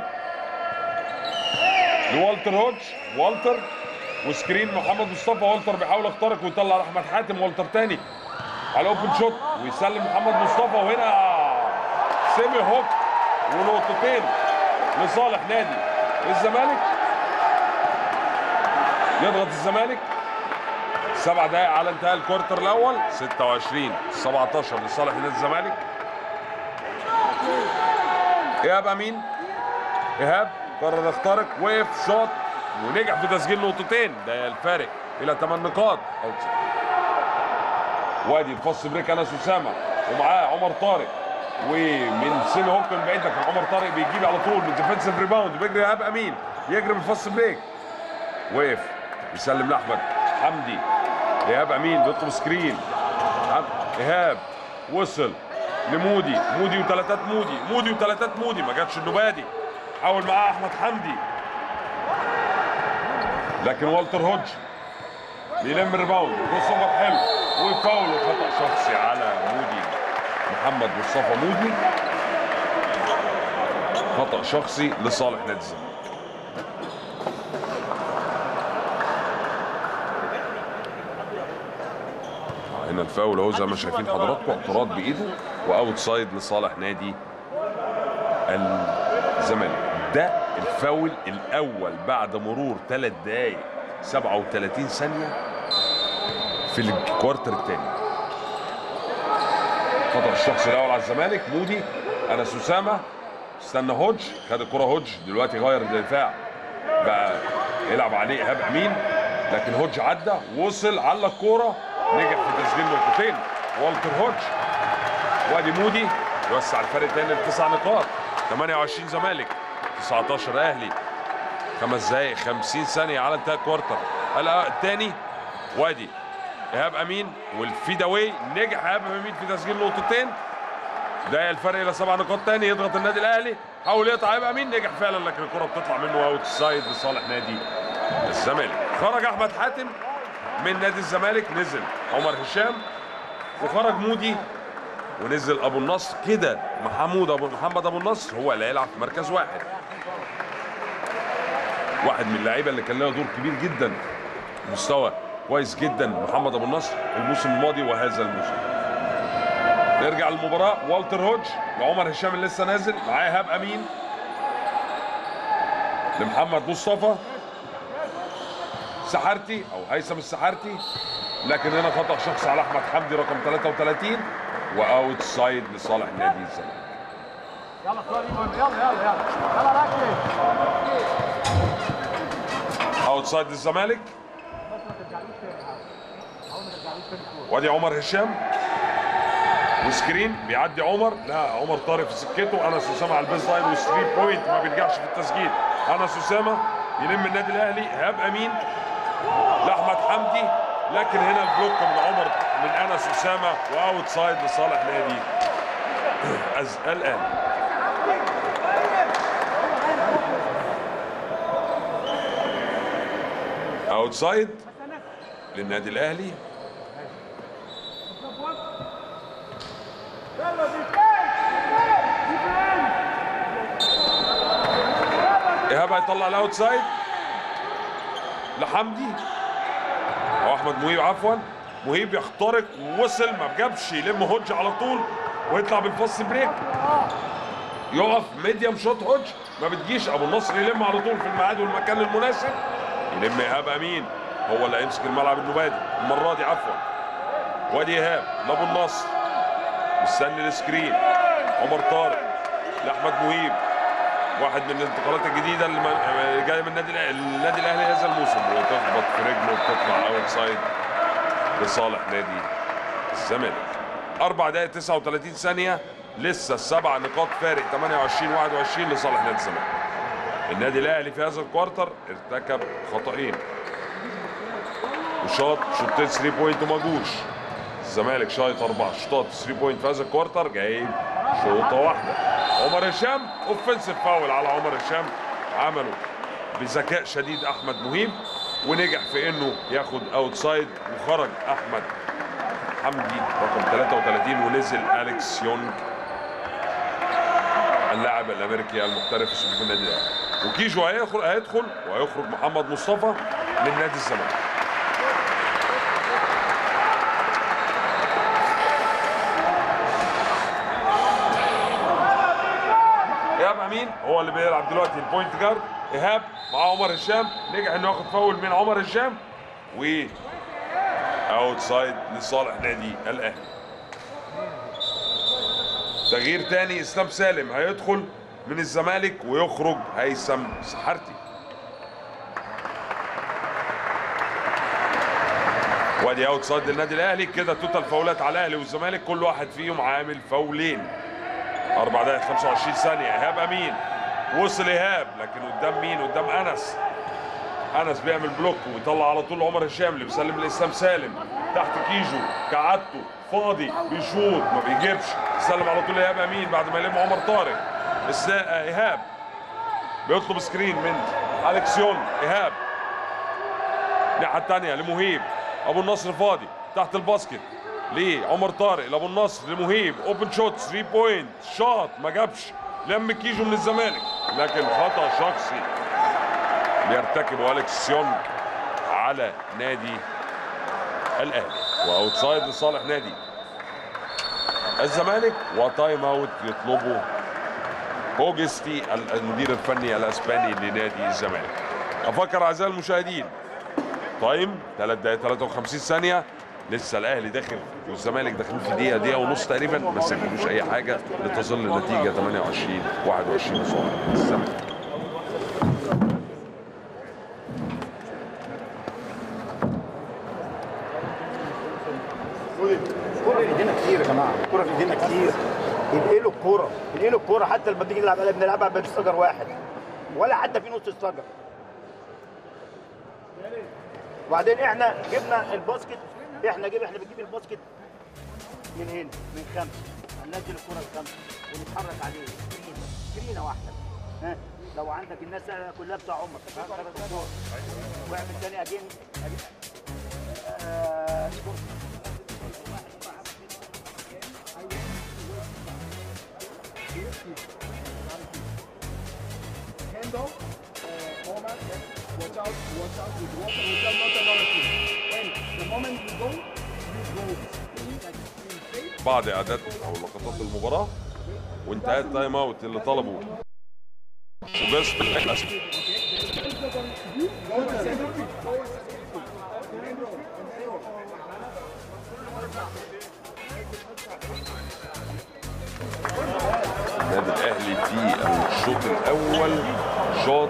لوالتر هوتش والتر وسكرين محمد مصطفى والتر بيحاول يخترق ويطلع لاحمد حاتم والتر تاني على اوبن شوت ويسلم محمد مصطفى وهنا سيمي هوك ونقطتين لصالح نادي الزمالك يضغط الزمالك سبع دقائق على انتهاء الكورتر الاول 26 17 لصالح نادي الزمالك ايهاب امين ايهاب قرر يخترق وقف شوط ونجح في تسجيل نقطتين ده الفارق الى 8 نقاط أو وادي الفص بريك انس اسامه ومعاه عمر طارق ومن سيمي هوك من بعيد لكن عمر طارق بيجيب على طول من ديفنسيف ريباوند بيجري ايهاب امين يجري من الفص بريك وقف يسلم لاحمد حمدي ايهاب امين بيطلب سكرين حم- ايهاب وصل لمودي مودي وثلاثات مودي مودي وثلاثات مودي ما جاتش النبادي حاول معاه احمد حمدي لكن والتر هودج بيلم الريباوند كروس اوفر حلو وفاول وخطا شخصي على مودي محمد مصطفى مودي خطا شخصي لصالح نادي الزمالك هنا الفاول اهو زي ما شايفين حضراتكم اعتراض بايده واوت سايد لصالح نادي الزمالك ده الفاول الاول بعد مرور 3 دقائق 37 ثانيه في الكوارتر الثاني خطا الشخص الاول على الزمالك مودي انس اسامه استنى هوج خد الكره هوج دلوقتي غير الدفاع بقى يلعب عليه ايهاب امين لكن هوج عدى وصل على الكوره نجح في تسجيل نقطتين والتر هوج وادي مودي يوسع الفرق تاني لتسع نقاط 28 زمالك 19 اهلي خمس دقايق 50 ثانيه على انتهاء الكوارتر هلا الثاني وادي ايهاب امين والفيداوي نجح ايهاب امين في تسجيل نقطتين ده الفرق الى سبع نقاط تاني يضغط النادي الاهلي حاول يقطع ايهاب امين نجح فعلا لكن الكره بتطلع منه اوت سايد لصالح نادي الزمالك خرج احمد حاتم من نادي الزمالك نزل عمر هشام وخرج مودي ونزل ابو النصر كده محمود ابو محمد ابو النصر هو اللي هيلعب في مركز واحد واحد من اللعيبه اللي كان له دور كبير جدا مستوى كويس جدا محمد ابو النصر الموسم الماضي وهذا الموسم نرجع للمباراه والتر هوج لعمر هشام اللي لسه نازل معاه ايهاب امين لمحمد مصطفى سحرتي او هيثم السحرتي لكن هنا خطا شخصي على احمد حمدي رقم 33 واوت سايد لصالح نادي الزمالك يلا سوري يلا يلا يلا يلا ركز اوت سايد للزمالك وادي عمر هشام وسكرين بيعدي عمر لا عمر طارق في سكته انس اسامه على البيز لاين وستري بوينت ما بيرجعش في التسجيل انس اسامه يلم النادي الاهلي ايهاب امين لاحمد حمدي لكن هنا البلوك من عمر من انس اسامه واوت سايد لصالح نادي أز- الاهلي اوت سايد للنادي الاهلي يلا ديفين ديفين ايهاب هيطلع الاوت سايد لحمدي او احمد مهيب عفوا مهيب يخترق ووصل ما جابش يلم هوج على طول ويطلع بالفاست بريك يقف ميديم شوت هوج ما بتجيش ابو النصر يلم على طول في الميعاد والمكان المناسب يلم ايهاب امين هو اللي هيمسك الملعب النبادي المره دي عفوا وادي ايهاب لابو النصر مستني السكرين عمر طارق لاحمد مهيب واحد من الانتقالات الجديده اللي ما- جايه من النادي الأهلي- النادي الاهلي هذا الموسم وتخبط في رجله وتطلع اوت سايد لصالح نادي الزمالك اربع دقائق 39 ثانيه لسه السبع نقاط فارق 28 21 لصالح نادي الزمالك النادي الاهلي في هذا الكوارتر ارتكب خطأين وشاط شوطين 3 بوينت وما جوش الزمالك شايط اربع شوطات 3 بوينت في هذا الكوارتر جايب شوطه واحده عمر هشام اوفنسيف فاول على عمر هشام عمله بذكاء شديد احمد مهيب ونجح في انه ياخد اوتسايد وخرج احمد حمدي رقم 33 ونزل اليكس يونج اللاعب الامريكي المحترف في صفوف النادي الاهلي وكيجو هيدخل هيدخل وهيخرج محمد مصطفى من نادي الزمالك ايهاب امين هو اللي بيلعب دلوقتي البوينت جارد ايهاب مع عمر هشام نجح انه ياخد فاول من عمر هشام و اوت سايد لصالح نادي الاهلي تغيير تاني اسلام سالم هيدخل من الزمالك ويخرج هيثم سحرتي وادي اوت سايد للنادي الاهلي كده توتال فاولات على الاهلي والزمالك كل واحد فيهم عامل فاولين اربع دقائق 25 ثانيه ايهاب امين وصل ايهاب لكن قدام مين قدام انس انس بيعمل بلوك ويطلع على طول عمر هشام اللي بيسلم لاسلام سالم تحت كيجو كعادته فاضي بيشوط ما بيجيبش يسلم على طول ايهاب امين بعد ما يلم عمر طارق بس آه، ايهاب بيطلب سكرين من اليكس يونغ ايهاب الناحيه الثانيه لمهيب ابو النصر فاضي تحت الباسكت ليه عمر طارق لابو النصر لمهيب اوبن شوت 3 بوينت شاط ما جابش لم كيجو من الزمالك لكن خطا شخصي بيرتكبه اليكس يونغ على نادي الاهلي واوتسايد لصالح نادي الزمالك وتايم اوت يطلبه اوجستي المدير الفني الاسباني لنادي الزمالك افكر اعزائي المشاهدين تايم 3 دقائق 53 ثانيه لسه الاهلي داخل والزمالك داخلين في دقيقه دقيقه ونص تقريبا ما سجلوش اي حاجه لتظل النتيجه 28 21 لصالح الزمالك الكوره في ايدينا كتير يا جماعه الكوره في ايدينا كتير ينقلوا الكوره ينقلوا الكوره حتى لما بنيجي نلعب بنلعبها بستجر واحد ولا حتى في نص استجر وبعدين احنا جبنا الباسكت احنا جيب احنا بنجيب الباسكت من هنا من خمسه هننزل الكوره لخمسه ونتحرك عليه سكرينه سكرينه واحده ها لو عندك الناس كلها بتاع عمر ها، خمس أدوار. واعمل تاني اجين آه Hand off, uh, format, watch out, watch out with water, watch out not another thing. And the moment you go, you go in like in faith. بعد اعداد او لقطات المباراه وانتهى التايم اوت اللي طلبه وجاست النادي الاهلي في الشوط الاول شوط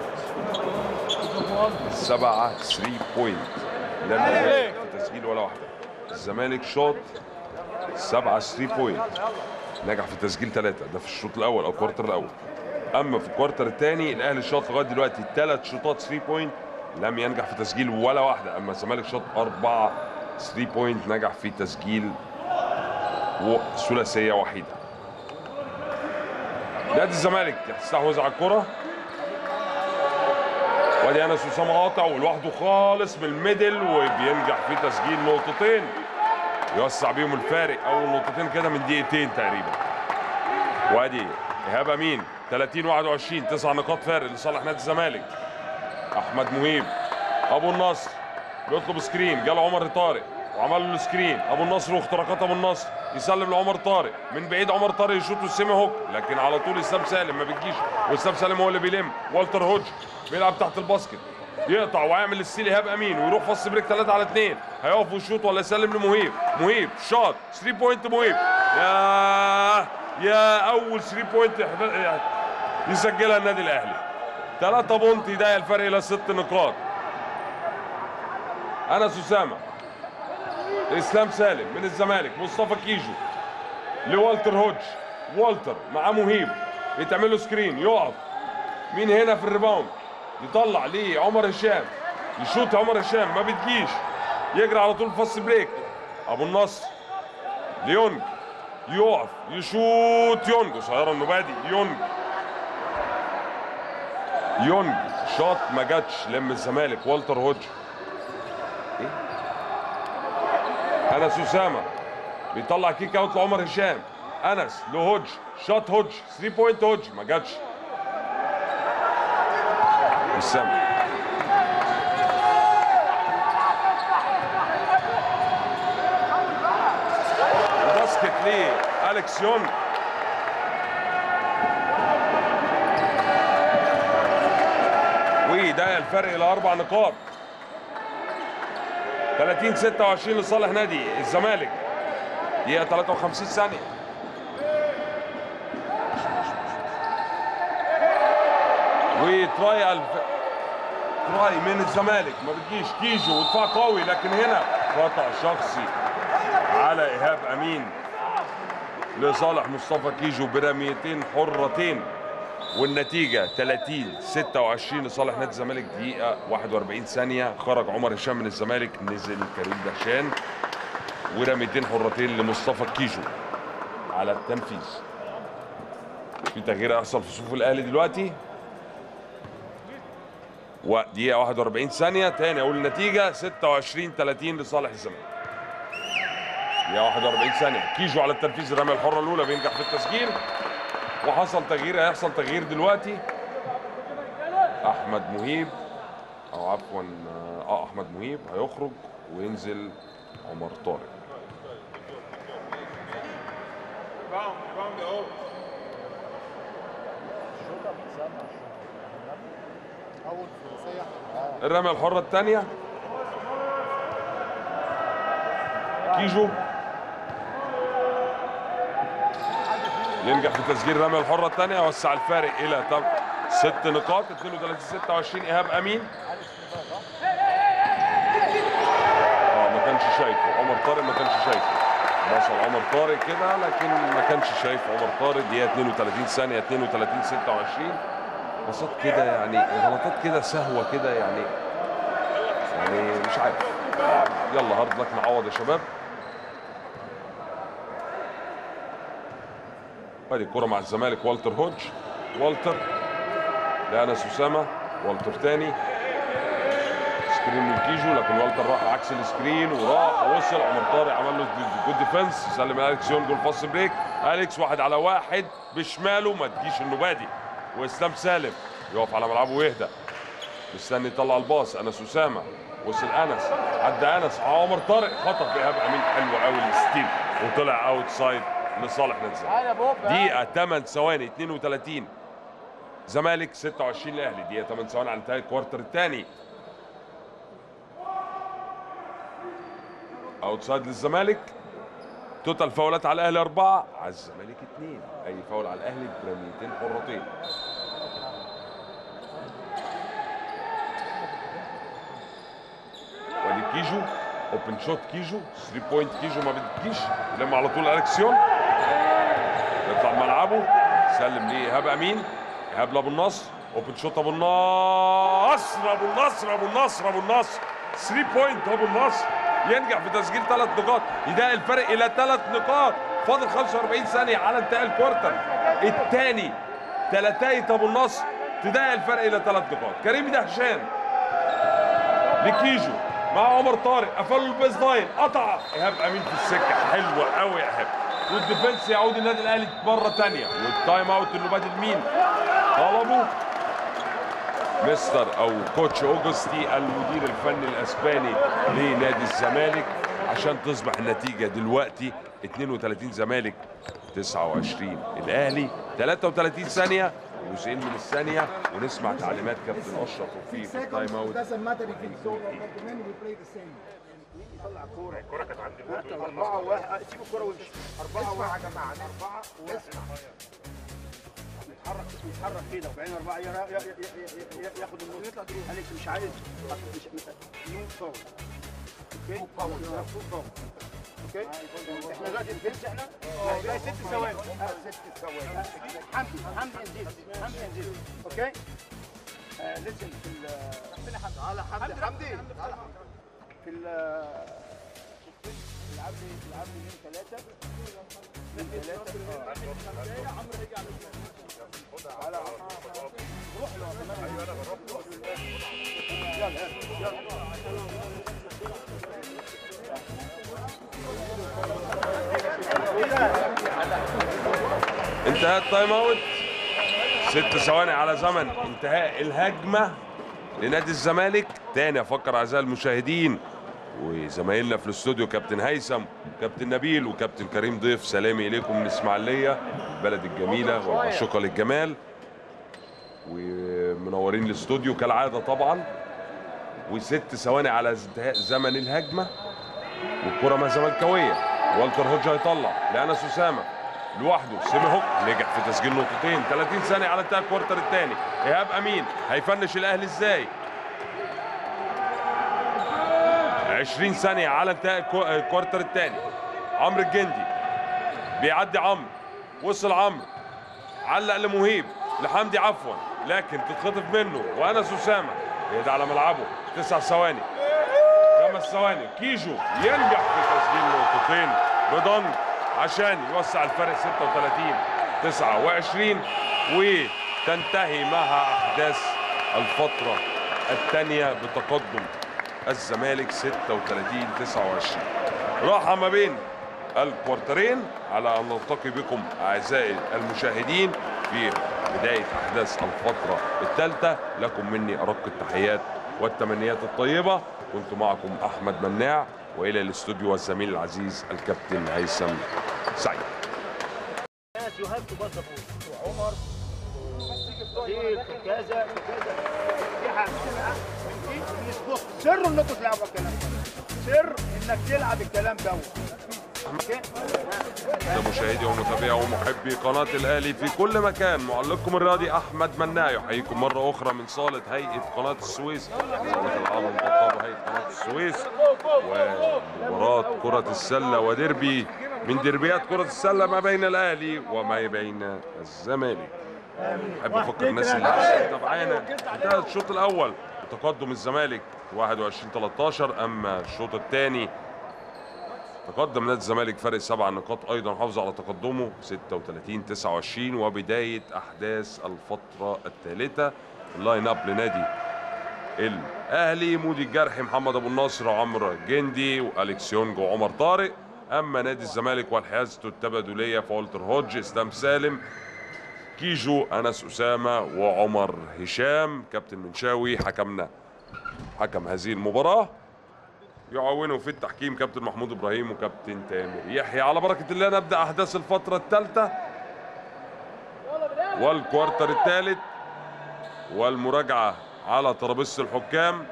سبعة 3 بوينت لم ينجح في تسجيل ولا واحدة الزمالك شوط سبعة 3 بوينت نجح في تسجيل ثلاثة ده في الشوط الأول أو الكوارتر الأول أما في الكوارتر الثاني الأهلي شاط لغاية دلوقتي ثلاث شوطات 3 بوينت لم ينجح في تسجيل ولا واحدة أما الزمالك شاط أربعة 3 بوينت نجح في تسجيل و- ثلاثية وحيدة نادي الزمالك يستحوذ على الكرة وادي انس اسامه قاطع ولوحده خالص من الميدل وبينجح في تسجيل نقطتين يوسع بيهم الفارق اول نقطتين كده من دقيقتين تقريبا وادي ايهاب امين 30 21 تسع نقاط فارق لصالح نادي الزمالك احمد مهيب ابو النصر بيطلب سكرين جاله عمر طارق وعمل له سكرين ابو النصر واختراقات ابو النصر يسلم لعمر طارق من بعيد عمر طارق يشوط السيمي هوك لكن على طول اسلام سالم ما بتجيش واسلام سالم هو اللي بيلم والتر هوج بيلعب تحت الباسكت يقطع ويعمل الستيل ايهاب امين ويروح فص بريك 3 على 2 هيقف ويشوط ولا يسلم لمهيب مهيب شاط 3 بوينت مهيب يا يا اول 3 بوينت يسجلها النادي الاهلي 3 بونت يضايق الفرق الى 6 نقاط انس اسامه اسلام سالم من الزمالك مصطفى كيجو لوالتر هودج والتر مع مهيب يتعمل له سكرين يقف مين هنا في الريباوند يطلع ليه عمر هشام يشوط عمر هشام ما بتجيش يجري على طول فاست بريك ابو النصر ليونج يقف يشوط يونج قصيره انه بادي يونج يونج شاط ما جاتش لم الزمالك والتر هودج ايه انس اسامه بيطلع كيك اوت لعمر هشام انس لهودج شاط هودج 3 بوينت هودج ما جاتش اسامه باسكت ليه اليكس يونج وده الفرق الى اربع نقاط 30 26 لصالح نادي الزمالك دقيقة 53 ثانية وتراي الف... تراي من الزمالك ما بتجيش كيجو ودفاع قوي لكن هنا خطأ شخصي على إيهاب أمين لصالح مصطفى كيجو برميتين حرتين والنتيجة 30 26 لصالح نادي الزمالك دقيقة 41 ثانية خرج عمر هشام من الزمالك نزل كريم دهشان ورميتين حرتين لمصطفى كيجو على التنفيذ في تغيير هيحصل في صفوف الاهلي دلوقتي ودقيقة 41 ثانية تاني اقول النتيجة 26 30 لصالح الزمالك دقيقة 41 ثانية كيجو على التنفيذ الرمية الحرة الأولى بينجح في التسجيل وحصل تغيير هيحصل تغيير دلوقتي احمد مهيب او عفوا اه احمد مهيب هيخرج وينزل عمر طارق الرمية الحرة الثانية كيجو ينجح في تسجيل الرمية الحرة الثانية وسع الفارق إلى طب ست نقاط 32 26 إيهاب أمين اه ما كانش شايفه عمر طارق ما كانش شايفه وصل عمر طارق كده لكن ما كانش شايف عمر طارق دقيقة 32 ثانية 32 26 بساط كده يعني غلطات كده سهوة كده يعني يعني مش عارف يلا هارد لك نعوض يا شباب ادي الكرة مع الزمالك والتر هودج والتر لانس اسامه والتر تاني سكرين من كيجو لكن والتر راح عكس السكرين وراح ووصل عمر طارق عمل له جود ديفنس سلم اليكس يونج الفاست بريك اليكس واحد على واحد بشماله ما تجيش النبادي واسلام سالم يقف على ملعبه ويهدى مستني يطلع الباص انس اسامه وصل انس عدى انس عمر طارق خطف ايهاب امين حلو قوي الستيل وطلع اوت سايد لصالح نادي الزمالك تعالى يا بوب دقيقة 8 ثواني 32 زمالك 26 الاهلي دقيقة 8 ثواني على انتهاء الكوارتر الثاني اوتسايد للزمالك توتال فاولات على الاهلي اربعة على الزمالك اثنين اي فاول على الاهلي برميتين حرتين وادي كيجو اوبن شوت كيجو 3 بوينت كيجو ما بتجيش يلم على طول الكسيون يطلع ملعبه سلم ليه ايهاب امين ايهاب لابو النصر اوبن شوت ابو النصر ابو النصر ابو النصر ابو النصر 3 بوينت ابو النصر ينجح في تسجيل ثلاث نقاط يضايق الفرق الى ثلاث نقاط فاضل 45 ثانيه على انتهاء الكوارتر الثاني ثلاثايه ابو النصر تضايق الفرق الى ثلاث نقاط كريم دهشان لكيجو مع عمر طارق قفلوا البيز لاين قطع ايهاب امين في السكه حلوه قوي يا ايهاب والديفنس يعود النادي الاهلي مره ثانيه والتايم اوت اللي بادئ مين طلبوا مستر او كوتش اوجستي المدير الفني الاسباني لنادي الزمالك عشان تصبح النتيجه دلوقتي 32 زمالك 29 الاهلي 33 ثانيه جزئين من الثانيه ونسمع تعليمات كابتن اشرف Three وفي seconds, التايم it اوت doesn't matter if it's over, but then we play the same. الكرة كانت عند أربعة واحد سيب الكرة وامشي أربعة واحد يا جماعة أربعة واسمع يتحرك يتحرك كده وبعدين أربعة يا- يا- يا- يا- يا- ياخد النص يطلع أليكس مش عايز مش نو فاول اوكي فاول فول فاول اوكي احنا دلوقتي الفينش احنا لا ست ثواني آه، ست ثواني حمدي حمدي انزل حمدي انزل اوكي لسن في ال ربنا حمدي على حمدي حمدي في ال العب لي العب لي من ثلاثة من ثلاثة اه عمرو رجع على روح له ايوه انا جربت يلا يلا انتهى التايم اوت ست ثواني على زمن انتهاء الهجمه لنادي الزمالك تاني افكر اعزائي المشاهدين وزمايلنا في الاستوديو كابتن هيثم كابتن نبيل وكابتن كريم ضيف سلامي اليكم من اسماعيليه البلد الجميله والعاشقه للجمال ومنورين الاستوديو كالعاده طبعا وست ثواني على انتهاء زمن الهجمه والكره ما زملكاويه والتر هوج هيطلع لانس اسامه لوحده سيمي هوك نجح في تسجيل نقطتين 30 ثانيه على انتهاء الكوارتر الثاني ايهاب امين هيفنش الاهلي ازاي 20 ثانيه على انتهاء الكو- الكوارتر الثاني عمرو الجندي بيعدي عمرو وصل عمرو علق لمهيب لحمدي عفوا لكن تتخطف منه وانس اسامه يهدى على ملعبه تسع ثواني خمس ثواني كيجو ينجح في تسجيل نقطتين بضنك عشان يوسع الفرق 36 29 وتنتهي مع احداث الفتره الثانيه بتقدم الزمالك 36 29 راحه ما بين الكوارترين على ان نلتقي بكم اعزائي المشاهدين في بدايه احداث الفتره الثالثه لكم مني ارق التحيات والتمنيات الطيبه كنت معكم احمد مناع والى الاستوديو والزميل العزيز الكابتن هيثم سعيد ناس يو هاف تو باس وعمر صديق وكذا وكذا في حاجه من دي يظبط سر انكم تلعبوا الكلام ده سر انك تلعب الكلام ده اوكي ده مشاهدي ومتابعي ومحبي قناة الأهلي في كل مكان معلقكم الرياضي أحمد مناع يحييكم مرة أخرى من صالة هيئة قناة السويس صالة العالم البطابة هيئة قناة السويس ومباراة كرة السلة وديربي من ديربيات كرة السلة ما بين الأهلي وما بين الزمالك أحب أفكر الناس اللي لسه متابعانا انتهى الشوط الأول بتقدم الزمالك 21 13 أما الشوط الثاني تقدم نادي الزمالك فرق سبع نقاط ايضا حافظ على تقدمه 36 29 وبدايه احداث الفتره الثالثه اللاين اب لنادي الاهلي مودي الجرحي محمد ابو النصر عمرو جندي واليكس يونج وعمر طارق اما نادي الزمالك والحيازته التبادليه فولتر هودج اسلام سالم كيجو انس اسامه وعمر هشام كابتن منشاوي حكمنا حكم هذه المباراه يعاونه في التحكيم كابتن محمود ابراهيم وكابتن تامر يحيى على بركه الله نبدا احداث الفتره الثالثه والكوارتر الثالث والمراجعه على ترابيزه الحكام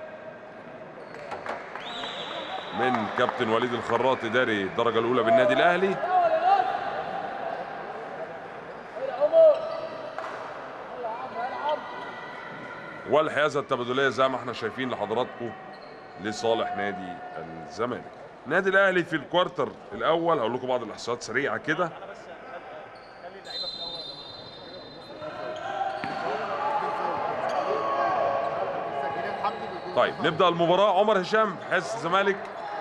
من كابتن وليد الخراط اداري الدرجه الاولى بالنادي الاهلي والحيازه التبادليه زي ما احنا شايفين لحضراتكم لصالح نادي الزمالك نادي الاهلي في الكوارتر الاول هقول لكم بعض الاحصائيات سريعه كده طيب نبدا المباراه عمر هشام حارس الزمالك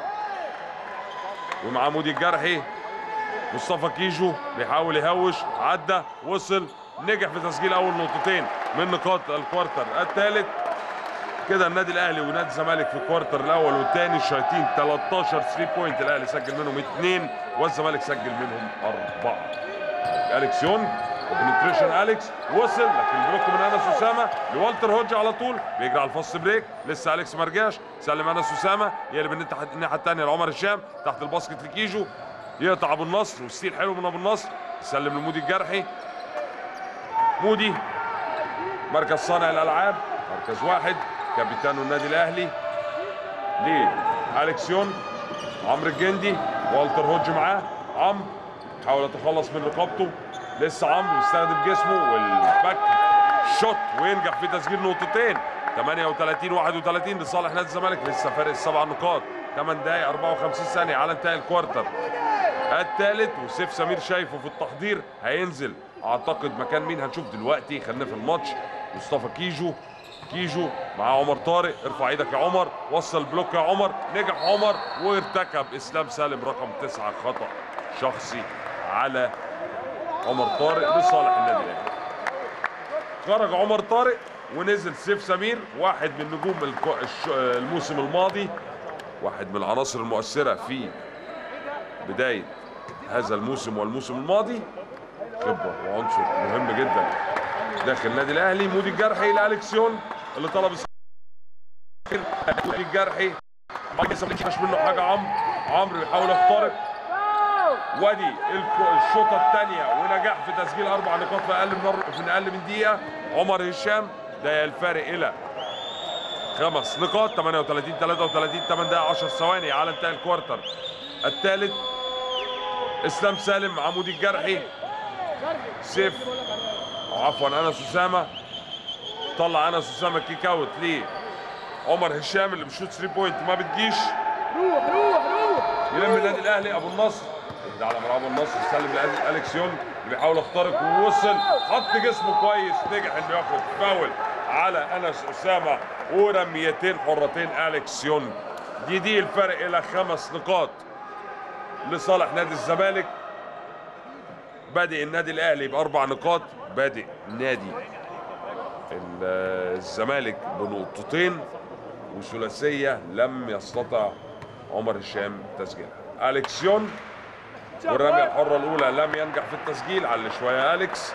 ومع مودي الجرحي مصطفى كيجو بيحاول يهوش عدى وصل نجح في تسجيل اول نقطتين من نقاط الكوارتر الثالث كده النادي الاهلي ونادي الزمالك في الكوارتر الاول والثاني شايطين 13 3 بوينت الاهلي سجل منهم اثنين والزمالك سجل منهم اربعه اليكس يونج وبنتريشن اليكس وصل لكن البلوك من انس اسامه لوالتر هوج على طول بيجري على الفاست بريك لسه اليكس ما رجعش سلم انس اسامه يقلب الناحيه الناحية الثانيه لعمر هشام تحت الباسكت لكيجو يقطع ابو النصر والستيل حلو من ابو النصر يسلم لمودي الجرحي مودي مركز صانع الالعاب مركز واحد كابتن النادي الاهلي ليه اليكسيون عمرو الجندي والتر هوج معاه عمرو حاول يتخلص من رقابته لسه عمرو بيستخدم جسمه والباك شوت وينجح في تسجيل نقطتين 38 31 لصالح نادي الزمالك لسه فارق السبع نقاط 8 دقائق 54 ثانيه على انتهاء الكوارتر الثالث وسيف سمير شايفه في التحضير هينزل اعتقد مكان مين هنشوف دلوقتي خلينا في الماتش مصطفى كيجو كيجو مع عمر طارق ارفع ايدك يا عمر وصل بلوك يا عمر نجح عمر وارتكب اسلام سالم رقم تسعة خطأ شخصي على عمر طارق لصالح النادي الاهلي خرج عمر طارق ونزل سيف سمير واحد من نجوم الك- الش- الموسم الماضي واحد من العناصر المؤثرة في بداية هذا الموسم والموسم الماضي خبرة وعنصر مهم جدا داخل النادي الاهلي مودي الجرحي لالكسيون اللي طلب الس- مودي الجرحي لسه ما مش منه حاجه عمرو عمرو يحاول يخترق وادي الك- الشوطه الثانيه ونجاح في تسجيل اربع نقاط في اقل من في اقل من دقيقه عمر هشام ده الفارق الى خمس نقاط 38 33 8 دقائق 10 ثواني على انتهاء الكوارتر الثالث اسلام سالم مع مودي الجرحي سيف أو عفوا انس اسامه طلع انس اسامه كيك اوت ليه عمر هشام اللي بيشوط 3 بوينت ما بتجيش روح روح روح يلم النادي الاهلي ابو النصر يهدى على ملعب النصر سلم لالكس يونج اللي بيحاول يخترق ووصل حط جسمه كويس نجح انه ياخد فاول على انس اسامه ورميتين حرتين اليكس يونج دي دي الفرق الى خمس نقاط لصالح نادي الزمالك بادئ النادي الاهلي باربع نقاط بادئ نادي ال- الزمالك بنقطتين وثلاثيه لم يستطع عمر هشام تسجيلها اليكسيون والرميه الحره الاولى لم ينجح في التسجيل على شويه اليكس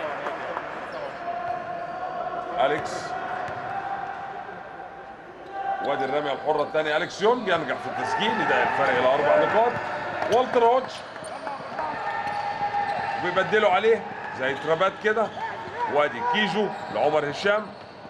اليكس وادي الرميه الحره الثانيه اليكس يونج ينجح في التسجيل ده الفرق الى اربع نقاط والتر هوتش بيبدلوا عليه زي ترابات كده وادي كيجو لعمر هشام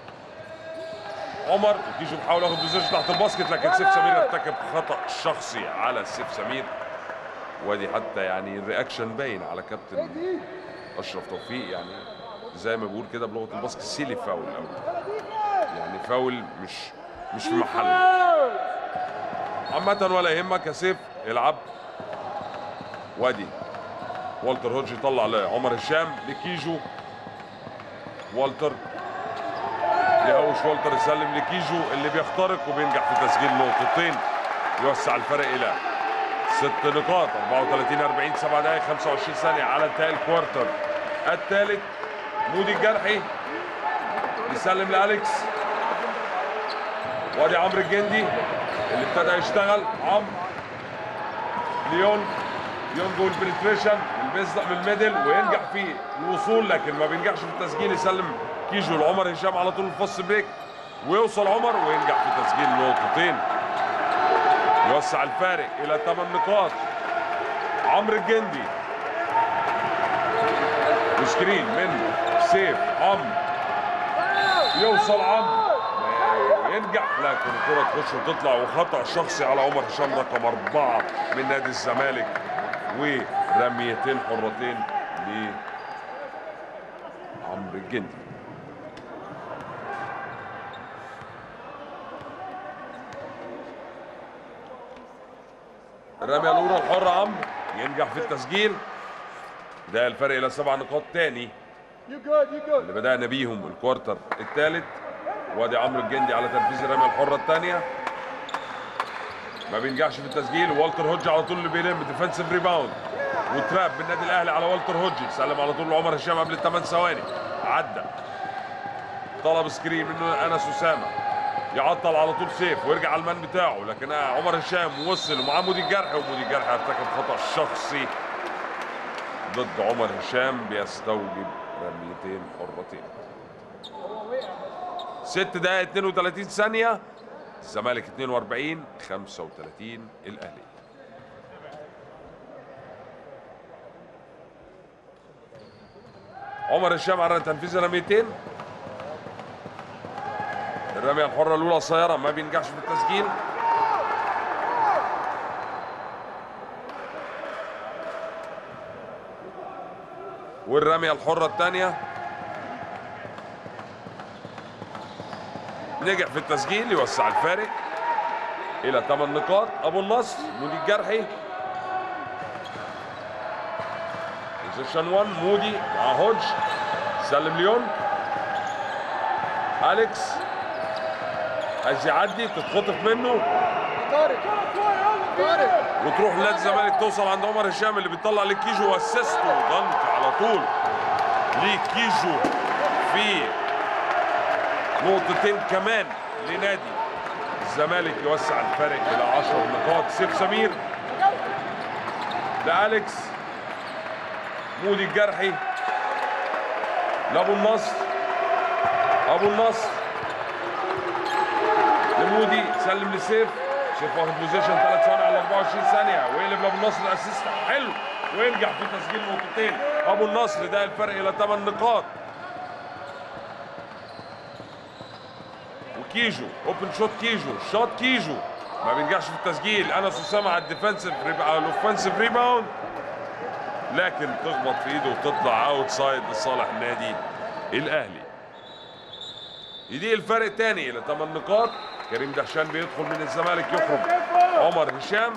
عمر وكيجو بيحاول ياخد بوزيشن تحت الباسكت لكن سيف سمير ارتكب خطا شخصي على سيف سمير وادي حتى يعني الرياكشن باين على كابتن اشرف توفيق يعني زي ما بيقول كده بلغه الباسكت سيلي فاول قوي يعني فاول مش مش في محله عامة ولا يهمك يا سيف العب وادي والتر هوج يطلع لعمر هشام لكيجو والتر يهوش والتر يسلم لكيجو اللي بيخترق وبينجح في تسجيل نقطتين يوسع الفرق الى ست نقاط 34 40 7 دقائق 25 ثانية على انتهاء الكوارتر الثالث مودي الجرحي يسلم لأليكس وادي عمرو الجندي اللي ابتدى يشتغل عمرو ليون ليون جول بنتريشن بيصدق من الميدل وينجح في الوصول لكن ما بينجحش في التسجيل يسلم كيجو لعمر هشام على طول الفص بريك ويوصل عمر وينجح في تسجيل نقطتين يوسع الفارق الى 8 نقاط عمرو الجندي وسكرين من سيف عمرو يوصل عمرو ينجح لكن الكرة تخش وتطلع وخطأ شخصي على عمر هشام رقم أربعة من نادي الزمالك ورميتين حرتين لعمرو الجندي الرمية الأولى الحرة عمرو ينجح في التسجيل ده الفرق إلى سبع نقاط تاني You good, you good. اللي بدأنا بيهم الكوارتر الثالث وادي عمرو الجندي على تنفيذ الرمية الحرة الثانية ما بينجحش في التسجيل والتر هوج على طول اللي بيلم ديفensive ريباوند وتراب بالنادي الاهلي على والتر هوج سلم على طول لعمر هشام قبل الثمان ثواني عدى طلب سكرين منه انس اسامه يعطل على طول سيف ويرجع على المان بتاعه لكن عمر هشام وصل ومعاه مودي الجرح ومودي الجرح ارتكب خطا شخصي ضد عمر هشام بيستوجب رميتين حرتين ست دقائق 32 ثانية الزمالك 42 35 الأهلي عمر هشام على تنفيذ رميتين الرميه الحره الاولى قصيره ما بينجحش في التسجيل والرميه الحره الثانيه نجح في التسجيل يوسع الفارق الى 8 نقاط ابو النصر مودي الجرحي بوزيشن 1 مودي مع هوج سلم ليون اليكس عايز يعدي تتخطف منه طارق طارق وتروح لنادي الزمالك توصل عند عمر هشام اللي بيطلع لكيجو واسيست وضنك على طول لكيجو في نقطتين كمان لنادي الزمالك يوسع الفارق الى 10 نقاط سيف سمير لالكس مودي الجرحي لابو النصر ابو النصر لمودي سلم لسيف سيف واخد بوزيشن 3 ثواني على 24 ثانيه ويقلب لابو النصر الاسيست حلو وينجح في تسجيل نقطتين ابو النصر ده الفرق الى 8 نقاط وكيجو اوبن شوت كيجو شوت كيجو ما بينجحش في التسجيل انس اسامه على الديفنسيف ريب... على الاوفنسيف ريباوند لكن تخبط في ايده وتطلع اوت سايد لصالح النادي الاهلي يضيق الفرق تاني الى 8 نقاط كريم دهشان بيدخل من الزمالك يخرج عمر هشام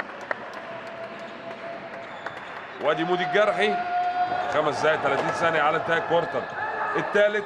وادي مودي الجرحي خمس دقائق 30 ثانية على انتهاء الكوارتر الثالث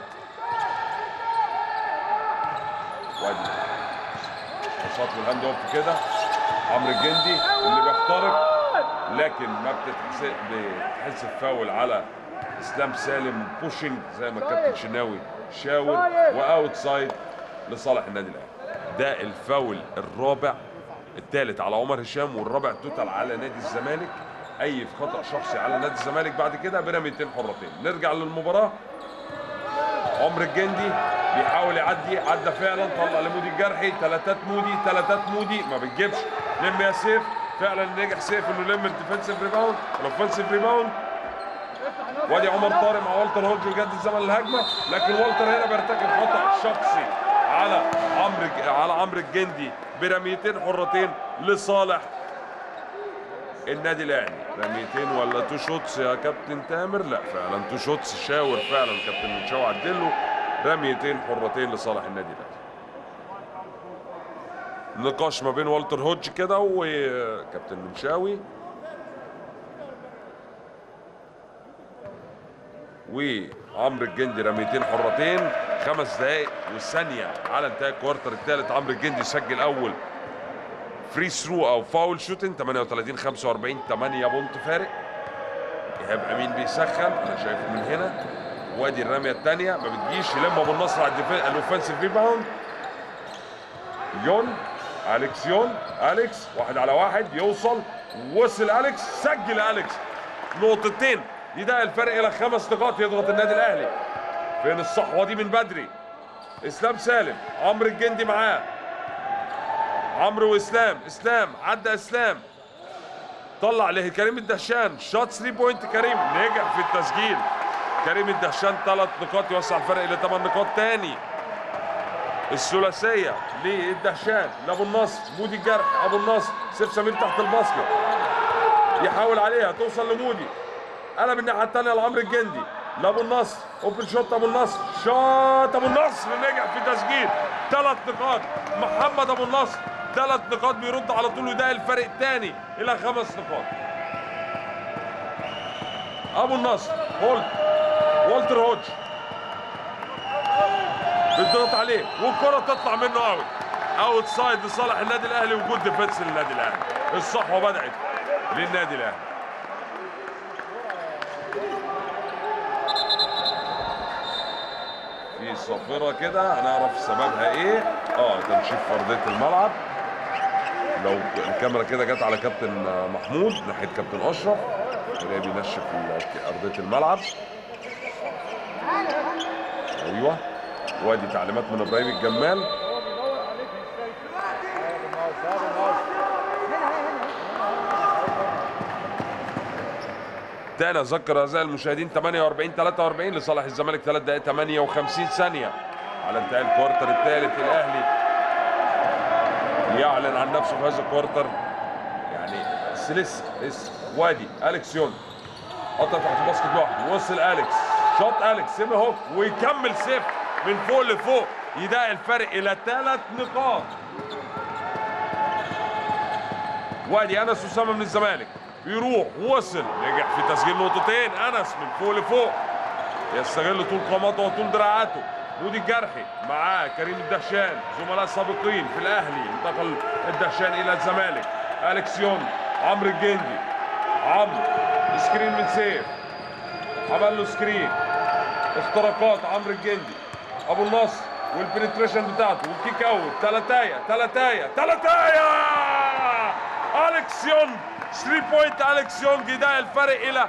وادي بساط والهاند اوف كده عمرو الجندي اللي بيخترق لكن ما بتتحسب بتحسب فاول على اسلام سالم بوشنج زي ما الكابتن شناوي شاور واوت سايد لصالح النادي الاهلي ده الفاول الرابع الثالث على عمر هشام والرابع توتال على نادي الزمالك اي خطا شخصي على نادي الزمالك بعد كده برميتين حرتين نرجع للمباراه عمر الجندي بيحاول يعدي عدى فعلا طلع لمودي الجرحي ثلاثات مودي ثلاثات مودي ما بتجيبش لم يا سيف فعلا نجح سيف انه يلم الديفنسيف ريباوند الاوفنسيف ريباوند وادي عمر طارق مع والتر هوج ويجدد زمن الهجمه لكن والتر هنا بيرتكب خطا شخصي على عمرو على عمرو الجندي برميتين حرتين لصالح النادي الاهلي رميتين ولا تو شوتس يا كابتن تامر لا فعلا تو شوتس شاور فعلا كابتن منشاوي عدله رميتين حرتين لصالح النادي الاهلي نقاش ما بين والتر هوج كده وكابتن منشاوي وعمرو الجندي رميتين حرتين خمس دقائق وثانية على انتهاء الكوارتر الثالث عمرو الجندي سجل أول فري ثرو أو فاول شوتنج 38 45 8 بونت فارق إيهاب أمين بيسخن أنا شايفه من هنا وادي الرمية الثانية ما بتجيش يلم أبو النصر على الديفن- الأوفنسيف ريباوند يون أليكس يون أليكس واحد على واحد يوصل وصل أليكس سجل أليكس نقطتين يضايق الفرق الى خمس نقاط يضغط النادي الاهلي فين الصحوه دي من بدري اسلام سالم عمرو الجندي معاه عمرو واسلام اسلام عدى اسلام طلع لكريم الدهشان شوت 3 بوينت كريم نجح في التسجيل كريم الدهشان ثلاث نقاط يوسع الفرق الى 8 نقاط تاني الثلاثيه للدهشان لابو النصر مودي الجرح ابو النصر سيف سمير تحت الباسكت يحاول عليها توصل لمودي قلب الناحيه الثانيه لعمرو الجندي لابو النصر اوبن شوت ابو النصر شوت ابو النصر نجح في تسجيل ثلاث نقاط محمد ابو النصر ثلاث نقاط بيرد على طول وده الفرق الثاني الى خمس نقاط ابو النصر هولت والتر هوج بيضغط عليه والكره تطلع منه اوت اوت سايد لصالح النادي الاهلي وجود ديفنس للنادي الاهلي الصحوه بدات للنادي الاهلي في صافره كده هنعرف سببها ايه اه تنشيف في ارضيه الملعب لو الكاميرا كده جت على كابتن محمود ناحيه كابتن اشرف تلاقيه بينشف ال- ارضيه الملعب ايوه وادي تعليمات من ابراهيم الجمال تاني اذكر اعزائي المشاهدين 48 43 لصالح الزمالك 3 دقائق 58 ثانيه على انتهاء الكوارتر الثالث الاهلي يعلن عن نفسه في هذا الكوارتر يعني بس لسه لسه وادي اليكس يون قطع تحت الباسكت لوحده وصل اليكس شوت اليكس سيمي هوك ويكمل سيف من فوق لفوق يضايق الفرق الى ثلاث نقاط وادي انس اسامه من الزمالك بيروح وصل نجح في تسجيل نقطتين انس من فوق لفوق يستغل طول قامته وطول دراعاته مودي الجرحي معاه كريم الدهشان زملاء سابقين في الاهلي انتقل الدهشان الى الزمالك اليكس يون عمرو الجندي عمرو سكرين من سيف عمل له سكرين اختراقات عمرو الجندي ابو النصر والبنتريشن بتاعته والكيك اوت تلاتايه تلاتايه تلاتايه اليكس يونج 3 بوينت اليكس يونج يضايق الفرق الى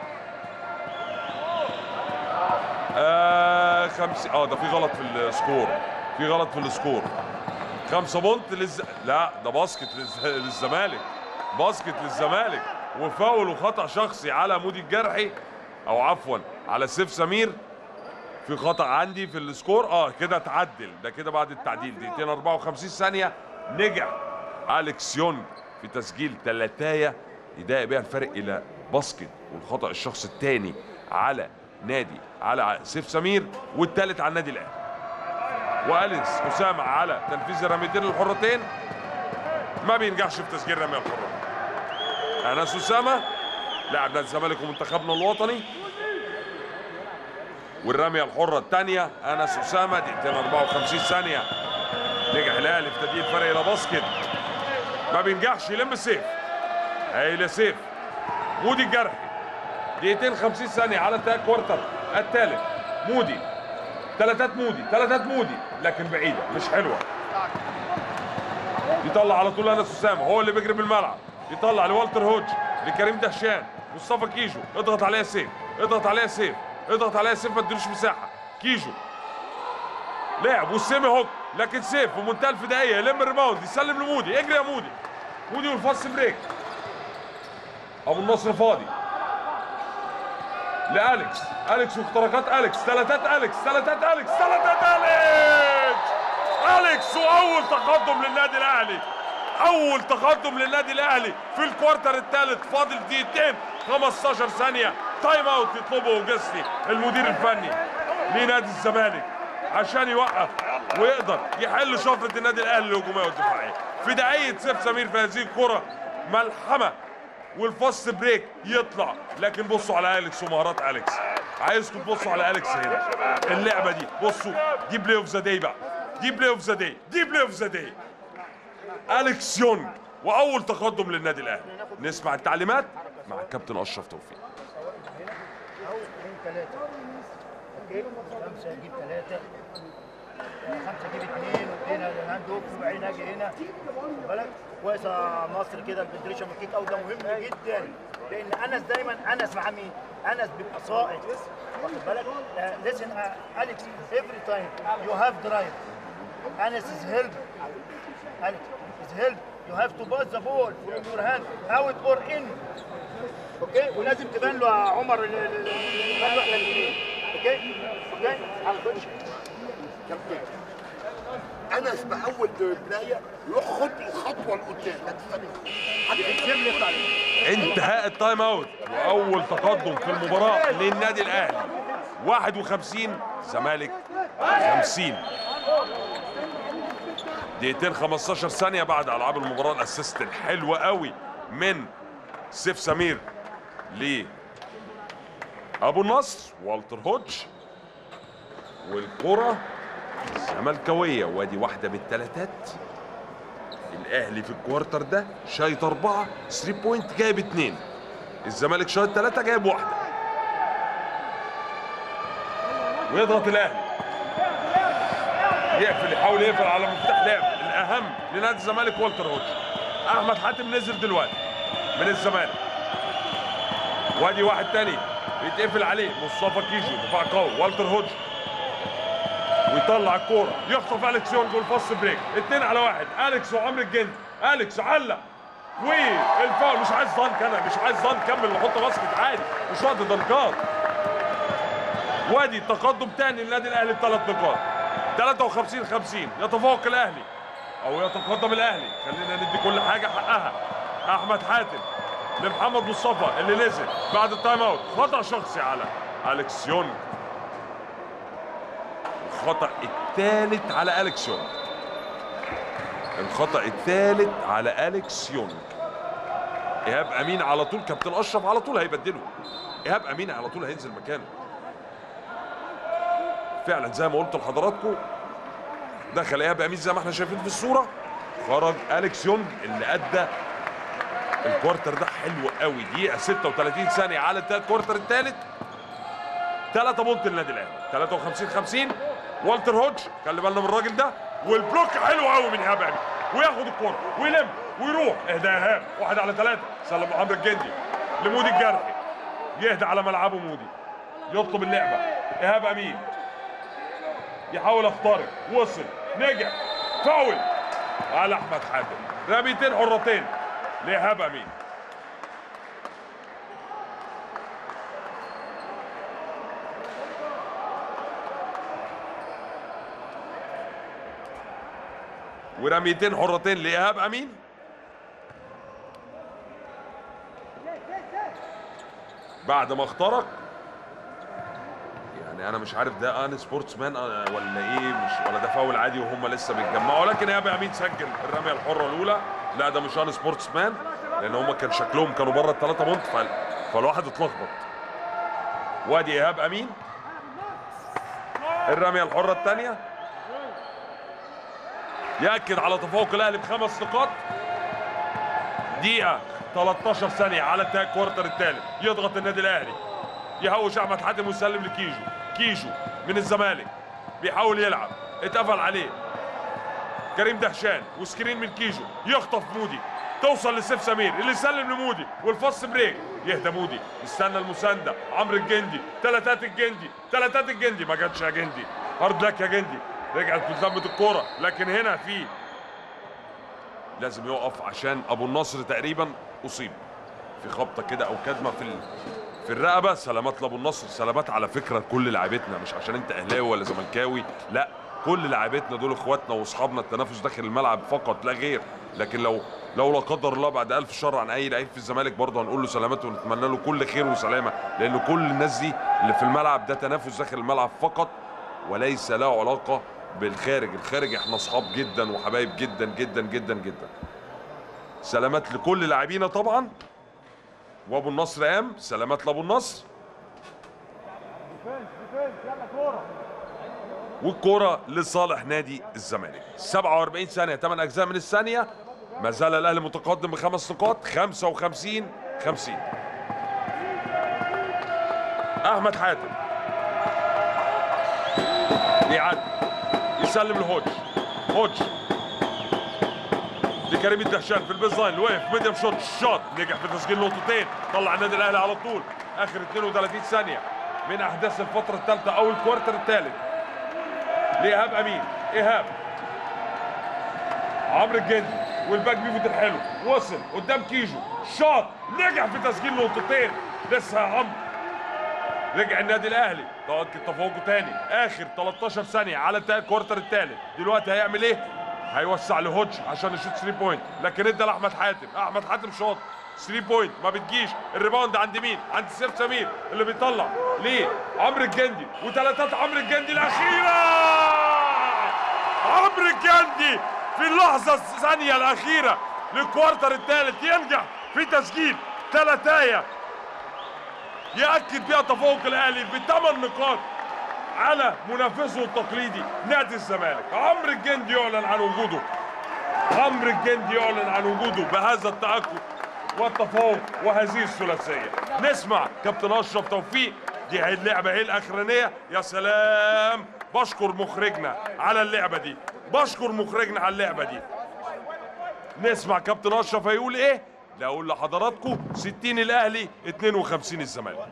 آه خمس اه ده في غلط في السكور في غلط في السكور خمسة بونت للز... لا ده باسكت للز... للزمالك باسكت للزمالك وفاول وخطأ شخصي على مودي الجرحي او عفوا على سيف سمير في خطأ عندي في السكور اه كده اتعدل ده كده بعد التعديل دقيقتين 54 ثانية نجح اليكس يونج في تسجيل تلاتاية يضايق بيها الفرق الى باسكت والخطأ الشخص الثاني على نادي على سيف سمير والثالث على النادي الاهلي واليس اسامه على تنفيذ الرميتين الحرتين ما بينجحش في تسجيل رميه الحره انس اسامه لاعب نادي الزمالك ومنتخبنا الوطني والرميه الحره الثانيه انس اسامه دقيقتين 54 ثانيه نجح الاهلي في تبديل الفرق الى باسكت ما بينجحش يلم السيف هايل سيف مودي الجرحي دقيقتين 50 ثانيه على انتهاء الكوارتر الثالث مودي ثلاثات مودي ثلاثات مودي لكن بعيده مش حلوه يطلع على طول انس اسامه هو اللي بيجري بالملعب يطلع لوالتر هوج لكريم دهشان مصطفى كيجو اضغط عليها سيف اضغط عليها سيف اضغط عليها سيف ما تديلوش مساحه كيجو لعب والسيمي هوك لكن سيف بمنتهى الفدائيه يلم الريباوند يسلم لمودي اجري يا مودي مودي والفاست بريك ابو النصر فاضي لالكس اليكس واختراقات اليكس ثلاثات اليكس ثلاثات اليكس ثلاثات اليكس اليكس واول تقدم للنادي الاهلي اول تقدم للنادي الاهلي في الكوارتر الثالث فاضل دقيقتين 15 ثانيه تايم اوت يطلبه جسلي المدير الفني لنادي الزمالك عشان يوقف ويقدر يحل شفره النادي الاهلي الهجوميه والدفاعيه في دقيقه سيف سمير في هذه الكره ملحمه والفاست بريك يطلع لكن بصوا على اليكس ومهارات اليكس عايزكم تبصوا على اليكس هنا اللعبه دي بصوا دي بلاي اوف ذا داي بقى دي بلاي اوف ذا داي دي بلاي اوف ذا داي اليكس يونج واول تقدم للنادي الاهلي نسمع التعليمات مع الكابتن اشرف توفيق اهو اثنين ثلاثة اوكي خمسة اجيب ثلاثة خمسة اجيب اثنين واثنين هاند اوف وبعدين اجي هنا واخد بالك كويسة مصر كده البنتريشن والكيك اوت ده مهم جدا لان انس دايما انس مع مين؟ انس بيبقى ساقط واخد بالك ليسن اليكس افري تايم يو هاف درايف انس از هيلب اليكس از هيلب يو هاف تو باس ذا بول فروم يور هاند اوت اور ان اوكي ولازم تبان له يا عمر ال- ال- ال- تبان له احنا الاثنين اوكي اوكي على الكوتش كابتن انس باول بدايه ياخد الخطوه لقدام ما تستناش يسيب لي يطلع لي. انتهاء التايم اوت واول تقدم في المباراه للنادي الاهلي 51 زمالك 50 دقيقتين 15 ثانيه بعد العاب المباراه الاسيست الحلوه قوي من سيف سمير ل ابو النصر والتر هوتش والكره زملكاويه وادي واحده من الثلاثات الاهلي في الكوارتر ده شايط اربعه 3 بوينت جايب اثنين الزمالك شايط ثلاثه جايب واحده ويضغط الاهلي يقفل يحاول يقفل على مفتاح لعب الاهم لنادي الزمالك والتر هوتش احمد حاتم نزل دلوقتي من الزمالك وادي واحد تاني بيتقفل عليه مصطفى كيجو دفاع قوي والتر هوتش ويطلع الكوره يخطف اليكس يونج والفاست بريك اتنين على واحد اليكس وعمرو الجندي اليكس علق والفاول مش عايز ضنك انا مش عايز ضنك كمل نحط باسكت عادي مش وقت ضنكات وادي تقدم تاني للنادي الاهلي بثلاث نقاط 53 50 يتفوق الاهلي او يتقدم الاهلي خلينا ندي كل حاجه حقها احمد حاتم لمحمد مصطفى اللي نزل بعد التايم اوت خطا شخصي على اليكس يونج الخطا الثالث على اليكس يونج الخطا الثالث على اليكس يونج ايهاب امين على طول كابتن اشرف على طول هيبدله ايهاب امين على طول هينزل مكانه فعلا زي ما قلت لحضراتكم دخل ايهاب امين زي ما احنا شايفين في الصوره خرج اليكس يونج اللي ادى الكوارتر ده حلو قوي دقيقه 36 ثانيه على انتهاء الكوارتر الثالث 3 بونت للنادي الاهلي 53 50 والتر هودج خلي بالنا من الراجل ده والبلوك حلو قوي من ايهاب امين وياخد الكوره ويلم ويروح اهدى يا ايهاب واحد على ثلاثه سلم محمد الجندي لمودي الجرحي يهدى على ملعبه مودي يطلب اللعبه ايهاب امين يحاول يخترق وصل نجح فاول على احمد حاتم رميتين حرتين لايهاب امين ورميتين حرتين لايهاب امين بعد ما اخترق يعني انا مش عارف ده ان سبورتس مان ولا ايه مش ولا ده فاول عادي وهم لسه بيتجمعوا ولكن ايهاب امين سجل الرميه الحره الاولى لا ده مش ان سبورتس مان لان هم كان شكلهم كانوا بره الثلاثه بونت فال... فالواحد اتلخبط وادي ايهاب امين الرميه الحره الثانيه ياكد على تفوق الاهلي بخمس نقاط دقيقه 13 ثانيه على انتهاء الكوارتر الثالث يضغط النادي الاهلي يهوش احمد حاتم ويسلم لكيجو كيجو من الزمالك بيحاول يلعب اتقفل عليه كريم دهشان وسكرين من كيجو يخطف مودي توصل لسيف سمير اللي يسلم لمودي والفص بريك يهدى مودي يستنى المسانده عمرو الجندي ثلاثات الجندي ثلاثات الجندي ما جاتش يا جندي هارد لك يا جندي رجعت في ثبت الكوره لكن هنا في لازم يقف عشان ابو النصر تقريبا اصيب في خبطه كده او كدمه في ال... في الرقبه سلامات لابو النصر سلامات على فكره لكل لاعبتنا مش عشان انت اهلاوي ولا زملكاوي لا كل لاعبتنا دول اخواتنا واصحابنا التنافس داخل الملعب فقط لا غير لكن لو لو لا قدر الله بعد الف شر عن اي لعيب في الزمالك برضه هنقول له سلامات ونتمنى له كل خير وسلامه لان كل الناس دي اللي في الملعب ده تنافس داخل الملعب فقط وليس له علاقه بالخارج الخارج احنا اصحاب جدا وحبايب جدا جدا جدا جدا سلامات لكل لاعبينا طبعا وابو النصر قام سلامات لابو النصر والكرة لصالح نادي الزمالك 47 ثانية 8 أجزاء من الثانية ما زال الأهلي متقدم بخمس نقاط 55 50 أحمد حاتم يعدي يسلم لهوج هوج لكريم الدهشان في البيز لاين وقف ميديم شوت شوت نجح في تسجيل نقطتين طلع النادي الاهلي على طول اخر 32 ثانيه من احداث الفتره الثالثه او الكوارتر الثالث لايهاب امين ايهاب عمرو الجندي والباك بيفوت الحلو وصل قدام كيجو شوت نجح في تسجيل نقطتين لسه يا عمرو رجع النادي الاهلي تأكد تفوقه تاني اخر 13 ثانيه على انتهاء الكوارتر الثالث دلوقتي هيعمل ايه هيوسع لهوج عشان يشوط 3 بوينت لكن ادى لاحمد حاتم احمد حاتم شاط 3 بوينت ما بتجيش الريباوند عند مين عند سيف سمير اللي بيطلع ليه عمرو الجندي وثلاثات عمرو الجندي الاخيره عمرو الجندي في اللحظه الثانيه الاخيره للكوارتر الثالث ينجح في تسجيل ثلاثايه ياكد بيها تفوق الاهلي بثمان نقاط على منافسه التقليدي نادي الزمالك عمرو الجندي يعلن عن وجوده عمرو الجندي يعلن عن وجوده بهذا التأكد والتفوق وهذه الثلاثية نسمع كابتن أشرف توفيق دي هي اللعبة هي الأخرانية يا سلام بشكر مخرجنا على اللعبة دي بشكر مخرجنا على اللعبة دي نسمع كابتن أشرف هيقول إيه لا أقول لحضراتكم 60 الأهلي 52 الزمالك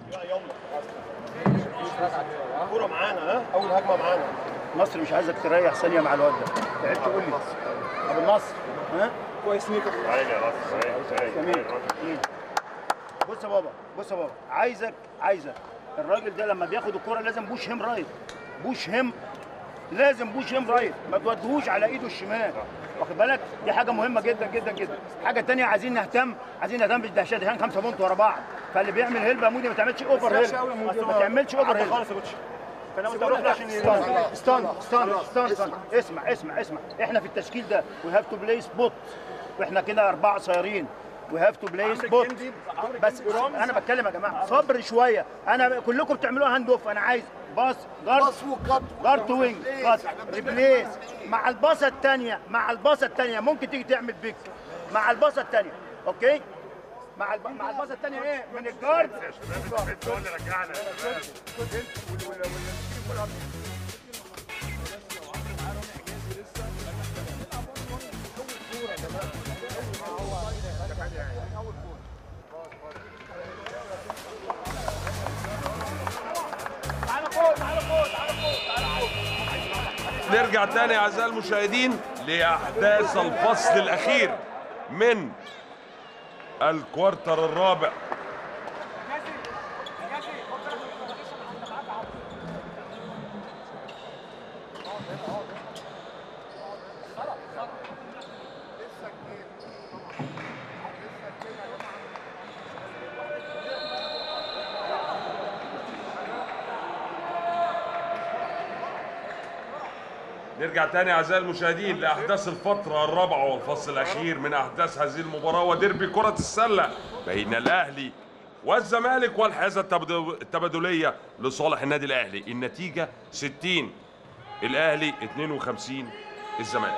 كوره معانا ها اول هجمه معانا مصر مش عايزك تريح ثانيه مع الواد ده تعبت تقول لي ابو النصر ها كويس نيكو جميل جميل. بص يا بابا بص يا بابا عايزك عايزك الراجل ده لما بياخد الكوره لازم بوش هيم رايت بوش هيم لازم بوش يم رايت ما تودهوش على ايده الشمال واخد بالك دي حاجه مهمه جدا جدا جدا حاجه تانية عايزين نهتم عايزين نهتم بالدهشات عشان خمسه بونت ورا بعض فاللي بيعمل هيلب يا مودي ما تعملش اوفر هيلب ما تعملش اوفر هيلب خالص يا كوتش فانا قلت له عشان استنى استنى استنى استنى اسمع اسمع اسمع احنا في التشكيل ده وي هاف تو بلاي سبوت واحنا كده اربعه صايرين وي هاف تو بلاي سبوت بس انا بتكلم يا جماعه صبر شويه انا كلكم بتعملوها هاند اوف انا عايز باص جارد باص وكات جارد وينج ريبليس. كات احنا بنتكلم ريبليس مع الباصه الثانيه مع الباصه الثانيه ممكن تيجي تعمل بيك مع الباصه الثانيه اوكي مع الب... مع الباصه الثانيه ايه من الجارد نرجع تاني اعزائي المشاهدين لاحداث الفصل الاخير من الكوارتر الرابع نرجع تاني اعزائي المشاهدين لاحداث الفتره الرابعه والفصل الاخير من احداث هذه المباراه وديربي كره السله بين الاهلي والزمالك والحيازه التبد- التبادليه لصالح النادي الاهلي النتيجه 60 الاهلي 52 الزمالك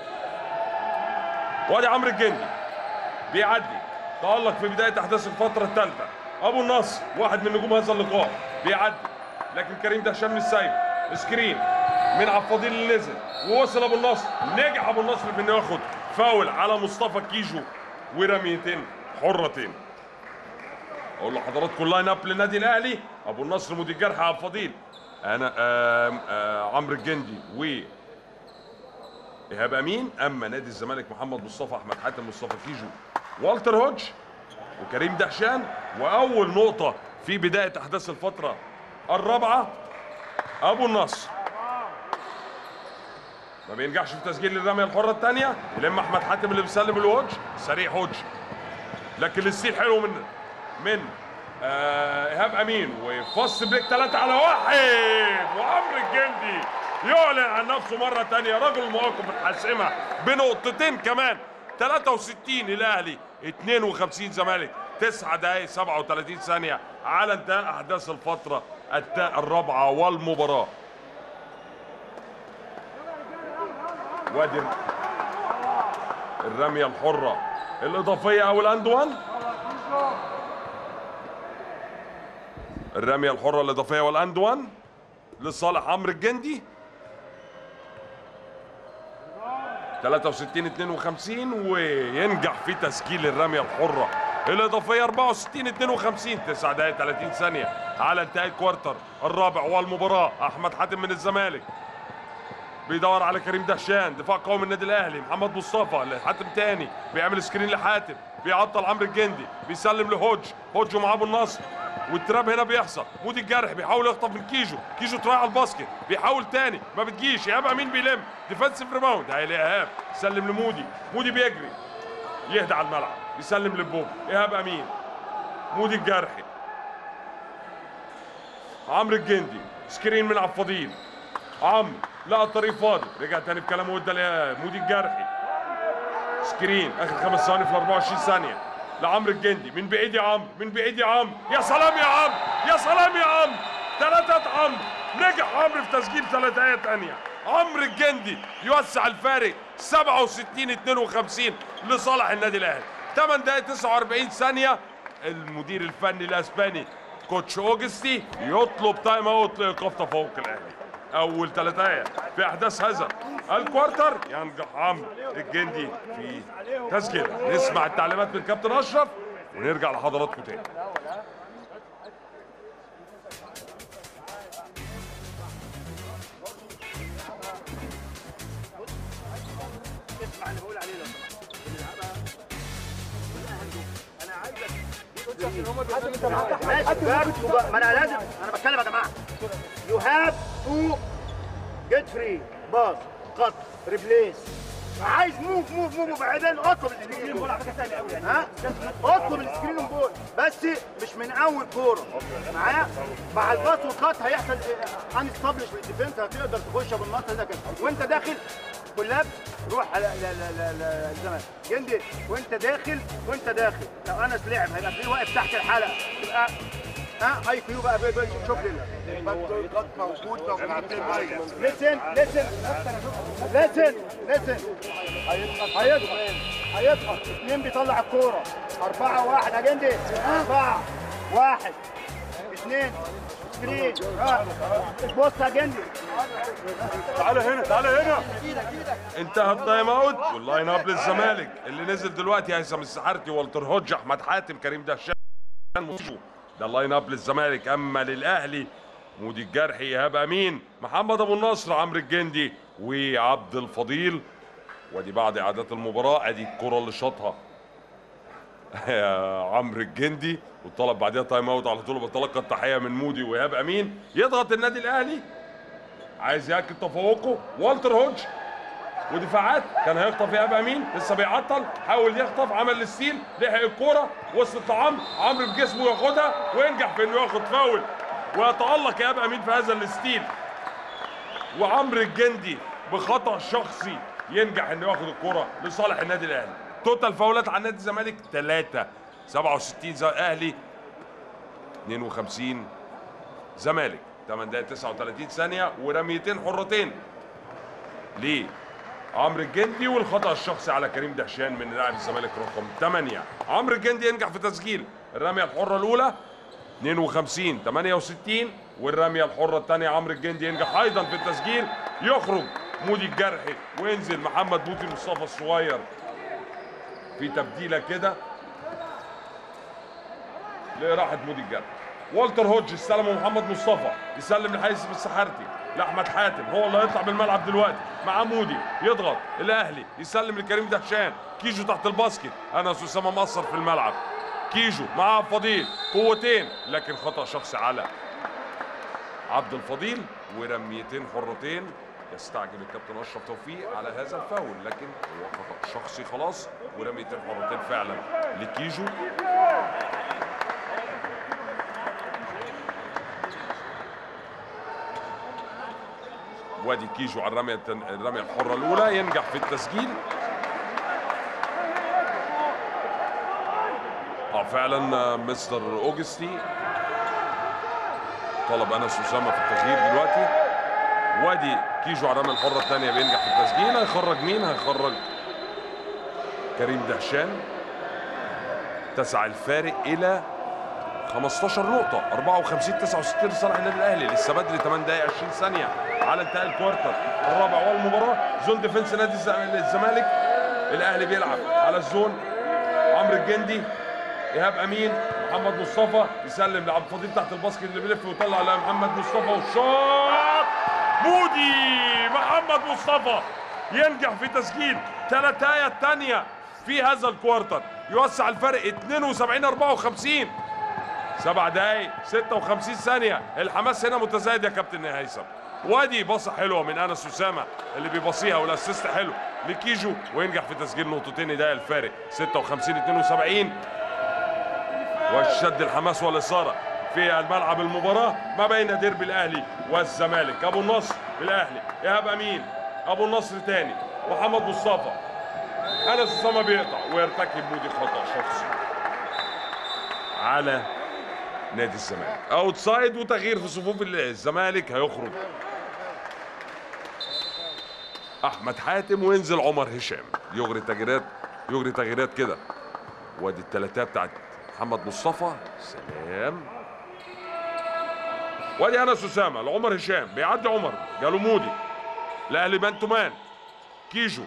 وادي عمرو الجندي بيعدي تألق في بداية أحداث الفترة الثالثة أبو النصر واحد من نجوم هذا اللقاء بيعدي لكن كريم دهشان من السايب سكرين من عبد الفضيل اللي نزل ووصل أبو النصر نجح أبو النصر في إنه ياخد فاول على مصطفى كيجو ورميتين حرتين أقول لحضراتكم لاين أب للنادي الأهلي أبو النصر مدير جرح عبد الفضيل أنا آم آم عمرو الجندي و ايهاب امين اما نادي الزمالك محمد مصطفى احمد حاتم مصطفى كيجو والتر هوج وكريم دهشان واول نقطه في بدايه احداث الفتره الرابعه ابو النصر ما بينجحش في تسجيل الرميه الحره الثانيه يلم احمد حاتم اللي بيسلم الهوج سريع هوج لكن الستيل حلو من من آه، ايهاب امين وفص بريك ثلاثة على واحد وعمرو الجندي يعلن عن نفسه مرة تانية رجل المواقف الحاسمة بنقطتين كمان 63 الاهلي 52 زمالك 9 دقائق 37 ثانية على انتهاء احداث الفترة التا- الرابعة والمباراة وادي الرمية الحرة الإضافية أو الأند وان الرمية الحرة الإضافية والأند وان لصالح عمرو الجندي 63 52 وينجح في تسجيل الرمية الحرة الإضافية 64 52 9 دقائق 30 ثانية على انتهاء الكوارتر الرابع والمباراة أحمد حاتم من الزمالك بيدور على كريم دهشان دفاع قوي من النادي الاهلي محمد مصطفى لحاتم تاني بيعمل سكرين لحاتم بيعطل عمرو الجندي بيسلم لهوج هوج ومعاه ابو النصر والتراب هنا بيحصل مودي الجرح بيحاول يخطف من كيجو كيجو تراعي على الباسكت بيحاول تاني ما بتجيش ايهاب امين بيلم ديفensive ريباوند هيلاقي ايهاب سلم لمودي مودي بيجري يهدى على الملعب يسلم لبوب ايهاب امين مودي الجرحي عمرو الجندي سكرين من عبد الفضيل عمرو لقى الطريق فاضي رجع تاني بكلامه وادى لمودي الجرحي سكرين اخر خمس ثواني في ال 24 ثانيه لعمرو الجندي من بعيد يا عمرو من بعيد يا عمرو يا سلام يا عمرو يا سلام يا عمرو ثلاثة عمرو نجح عمرو في تسجيل ثلاثية تانية عمرو الجندي يوسع الفارق 67 52 لصالح النادي الاهلي 8 دقائق 49 ثانية المدير الفني الاسباني كوتش اوجستي يطلب تايم اوت لايقاف تفوق الاهلي اول ثلاثايه في احداث هذا الكوارتر ينجح عمرو الجندي في تسجيلها نسمع التعليمات من كابتن اشرف ونرجع لحضراتكم تاني اسمع اللي بقول عليه لو سمحت بنلعبها بالاهل انا عايزك ماشي جارد وجارد. ما انا لازم انا بتكلم يا جماعه يو هاف تو جيت فري باص قط ريبليس عايز موف موف موف وبعدين اطلب السكرين بول على فكره سهل قوي يعني ها اطلب السكرين بول بس مش من اول كوره معايا مع الباص والقط هيحصل ان ستابلش بالديفنس هتقدر تخش بالنص ده كده وانت داخل كلاب روح على لا لا لا لا الزمن جندي وانت داخل وانت داخل لو انس لعب هيبقى في واقف تحت الحلقه يبقى ها اي كيو بقى بي- بي- شوف لله برضه الخط موجود لو بنعمل ميه لسن لسن لسن لسن هيضغط هيضغط اثنين بيطلع الكورة أربعة واحد يا جندي أربعة واحد اثنين سكرين ها بص يا جندي تعالى هنا تعالى هنا انتهى التايم اوت واللاين اب للزمالك اللي نزل دلوقتي هيثم السحارتي والتر هوج احمد حاتم كريم دهشان مصيبه ده اللاين اب للزمالك اما للاهلي مودي الجرحي ايهاب امين محمد ابو النصر عمرو الجندي وعبد الفضيل ودي بعد اعادات المباراه ادي الكره اللي شاطها عمرو الجندي وطلب بعدها تايم اوت على طول بتلقى التحيه من مودي وايهاب امين يضغط النادي الاهلي عايز ياكد تفوقه والتر هوج ودفاعات كان هيخطف ايهاب امين لسه بيعطل حاول يخطف عمل الستيل لحق الكوره وصلت لعمرو عمرو بجسمه ياخدها وينجح في انه ياخد فاول ويتالق ايهاب امين في هذا الستيل وعمرو الجندي بخطا شخصي ينجح انه ياخد الكره لصالح النادي الاهلي توتال فاولات على نادي الزمالك 3 67 زي اهلي 52 زمالك 8 دقائق 39 ثانيه ورميتين حرتين ليه عمرو الجندي والخطا الشخصي على كريم دهشان من لاعب الزمالك رقم 8 عمرو الجندي ينجح في تسجيل الرميه الحره الاولى 52 68 والرميه الحره الثانيه عمرو الجندي ينجح ايضا في التسجيل يخرج مودي الجرحي وينزل محمد بوتي مصطفى الصغير في تبديله كده لراحه مودي الجرحي والتر هوج استلمه محمد مصطفى يسلم لحيث السحارتي لاحمد حاتم هو اللي هيطلع بالملعب دلوقتي مع مودي يضغط الاهلي يسلم لكريم دهشان كيجو تحت الباسكت انس اسامه مقصر في الملعب كيجو مع عبد الفضيل قوتين لكن خطا شخصي على عبد الفضيل ورميتين حرتين يستعجل الكابتن اشرف توفيق على هذا الفاول لكن هو خطا شخصي خلاص ورميتين حرتين فعلا لكيجو وادي كيجو على الرميه التن- الرميه الحره الاولى ينجح في التسجيل اه فعلا آه، مستر اوجستي طلب انس اسامه في التغيير دلوقتي وادي كيجو على الرميه الحره الثانيه بينجح في التسجيل هيخرج مين هيخرج كريم دهشان تسع الفارق الى 15 نقطة 54 69 لصالح النادي الأهلي لسه بدري 8 دقايق 20 ثانية على انتهاء الكوارتر الرابع والمباراة زون ديفنس نادي الز- الزمالك الأهلي بيلعب على الزون عمرو الجندي إيهاب أمين محمد مصطفى يسلم لعبد الفضيل تحت الباسكت اللي بيلف ويطلع لمحمد مصطفى والشوط مودي محمد مصطفى ينجح في تسجيل ثلاثاية الثانية في هذا الكوارتر يوسع الفرق 72 54 سبع دقايق 56 ثانية الحماس هنا متزايد يا كابتن هيثم وادي باصة حلوة من أنس أسامة اللي بيباصيها والأسيست حلو لكيجو وينجح في تسجيل نقطتين يضايق الفارق 56 72 واشتد الحماس والإثارة في الملعب المباراة ما بين ديربي الأهلي والزمالك أبو النصر الأهلي إيهاب أمين أبو النصر تاني محمد مصطفى أنس أسامة بيقطع ويرتكب مودي خطأ شخصي على نادي الزمالك اوتسايد وتغيير في صفوف الزمالك هيخرج احمد حاتم وينزل عمر هشام يجري تغييرات يجري تغييرات كده وادي التلاتة بتاعت محمد مصطفى سلام وادي انس اسامه لعمر هشام بيعدي عمر جاله مودي الاهلي مان تو مان كيجو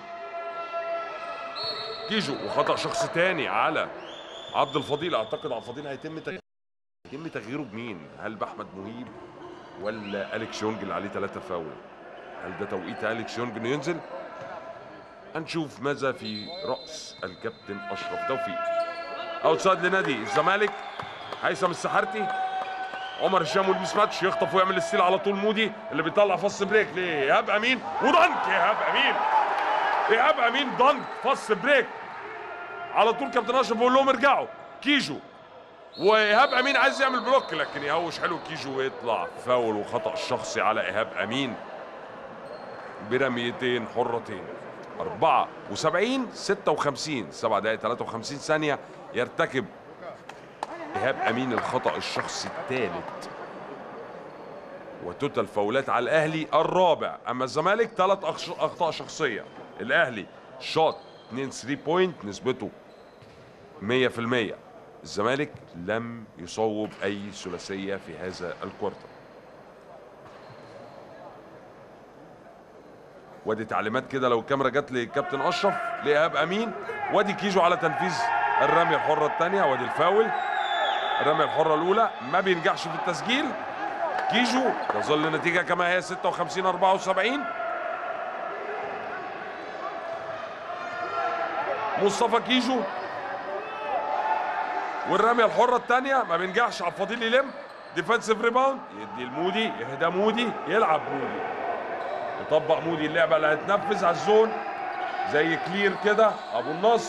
كيجو وخطا شخص تاني على عبد الفضيل اعتقد عبد الفضيل هيتم تغيير يتم تغييره بمين؟ هل باحمد مهيب ولا اليكس يونج اللي عليه ثلاثة فاول؟ هل ده توقيت اليكس يونج انه ينزل؟ هنشوف ماذا في راس الكابتن اشرف توفيق. اوتسايد لنادي الزمالك هيثم السحارتي عمر هشام والميس ماتش يخطف ويعمل الستيل على طول مودي اللي بيطلع فص بريك لايهاب امين ودنك ايهاب امين ايهاب امين دنك فص بريك على طول كابتن اشرف بيقول لهم ارجعوا كيجو وايهاب امين عايز يعمل بلوك لكن يهوش حلو كيجو ويطلع فاول وخطا شخصي على ايهاب امين برميتين حرتين 74 56 7 دقائق 53 ثانيه يرتكب ايهاب امين الخطا الشخصي الثالث وتوتال فاولات على الاهلي الرابع اما الزمالك ثلاث اخطاء شخصيه الاهلي شاط 2 3 بوينت نسبته 100% الزمالك لم يصوب اي ثلاثيه في هذا الكوارتر وادي تعليمات كده لو الكاميرا جت لكابتن اشرف لايهاب امين وادي كيجو على تنفيذ الرميه الحره الثانيه وادي الفاول الرميه الحره الاولى ما بينجحش في التسجيل كيجو تظل النتيجه كما هي 56 74 مصطفى كيجو والرميه الحره الثانيه ما بينجحش عبد الفضيل يلم ديفensive ريباوند يدي المودي يهدى مودي يلعب مودي يطبق مودي اللعبه اللي هتنفذ على الزون زي كلير كده ابو النصر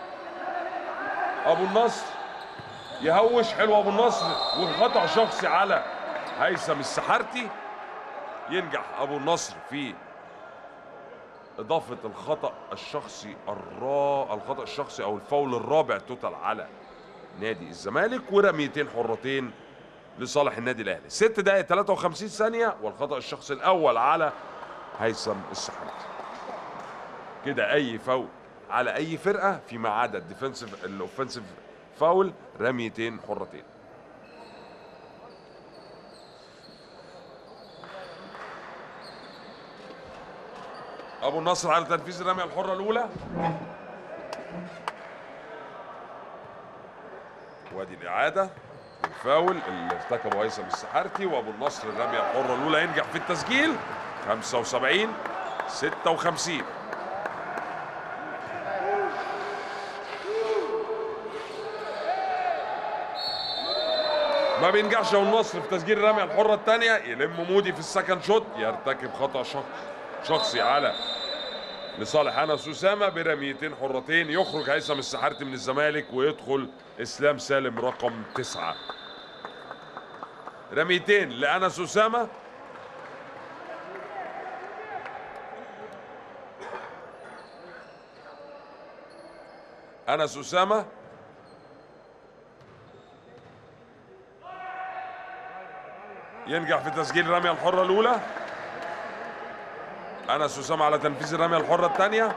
ابو النصر يهوش حلو ابو النصر وخطا شخصي على هيثم السحارتي ينجح ابو النصر في اضافه الخطا الشخصي الرا الخطا الشخصي او الفاول الرابع توتال على نادي الزمالك ورميتين حرتين لصالح النادي الاهلي 6 دقائق 53 ثانيه والخطا الشخصي الاول على هيثم السحارتي كده اي فاول على اي فرقه فيما عدا الديفنسيف الاوفنسيف فاول رميتين حرتين ابو النصر على تنفيذ الرميه الحره الاولى وادي الاعاده الفاول اللي ارتكبه هيثم السحارتي وابو النصر الرميه الحره الاولى ينجح في التسجيل 75 56 ما بينجحش ابو النصر في تسجيل الرميه الحره الثانيه يلم مودي في السكند شوت يرتكب خطا شخص شخصي على لصالح انس اسامه برميتين حرتين يخرج هيثم السحارتي من الزمالك ويدخل اسلام سالم رقم تسعه رميتين لانس اسامه انس اسامه ينجح في تسجيل الرميه الحره الاولى انس اسامه على تنفيذ الرميه الحره الثانيه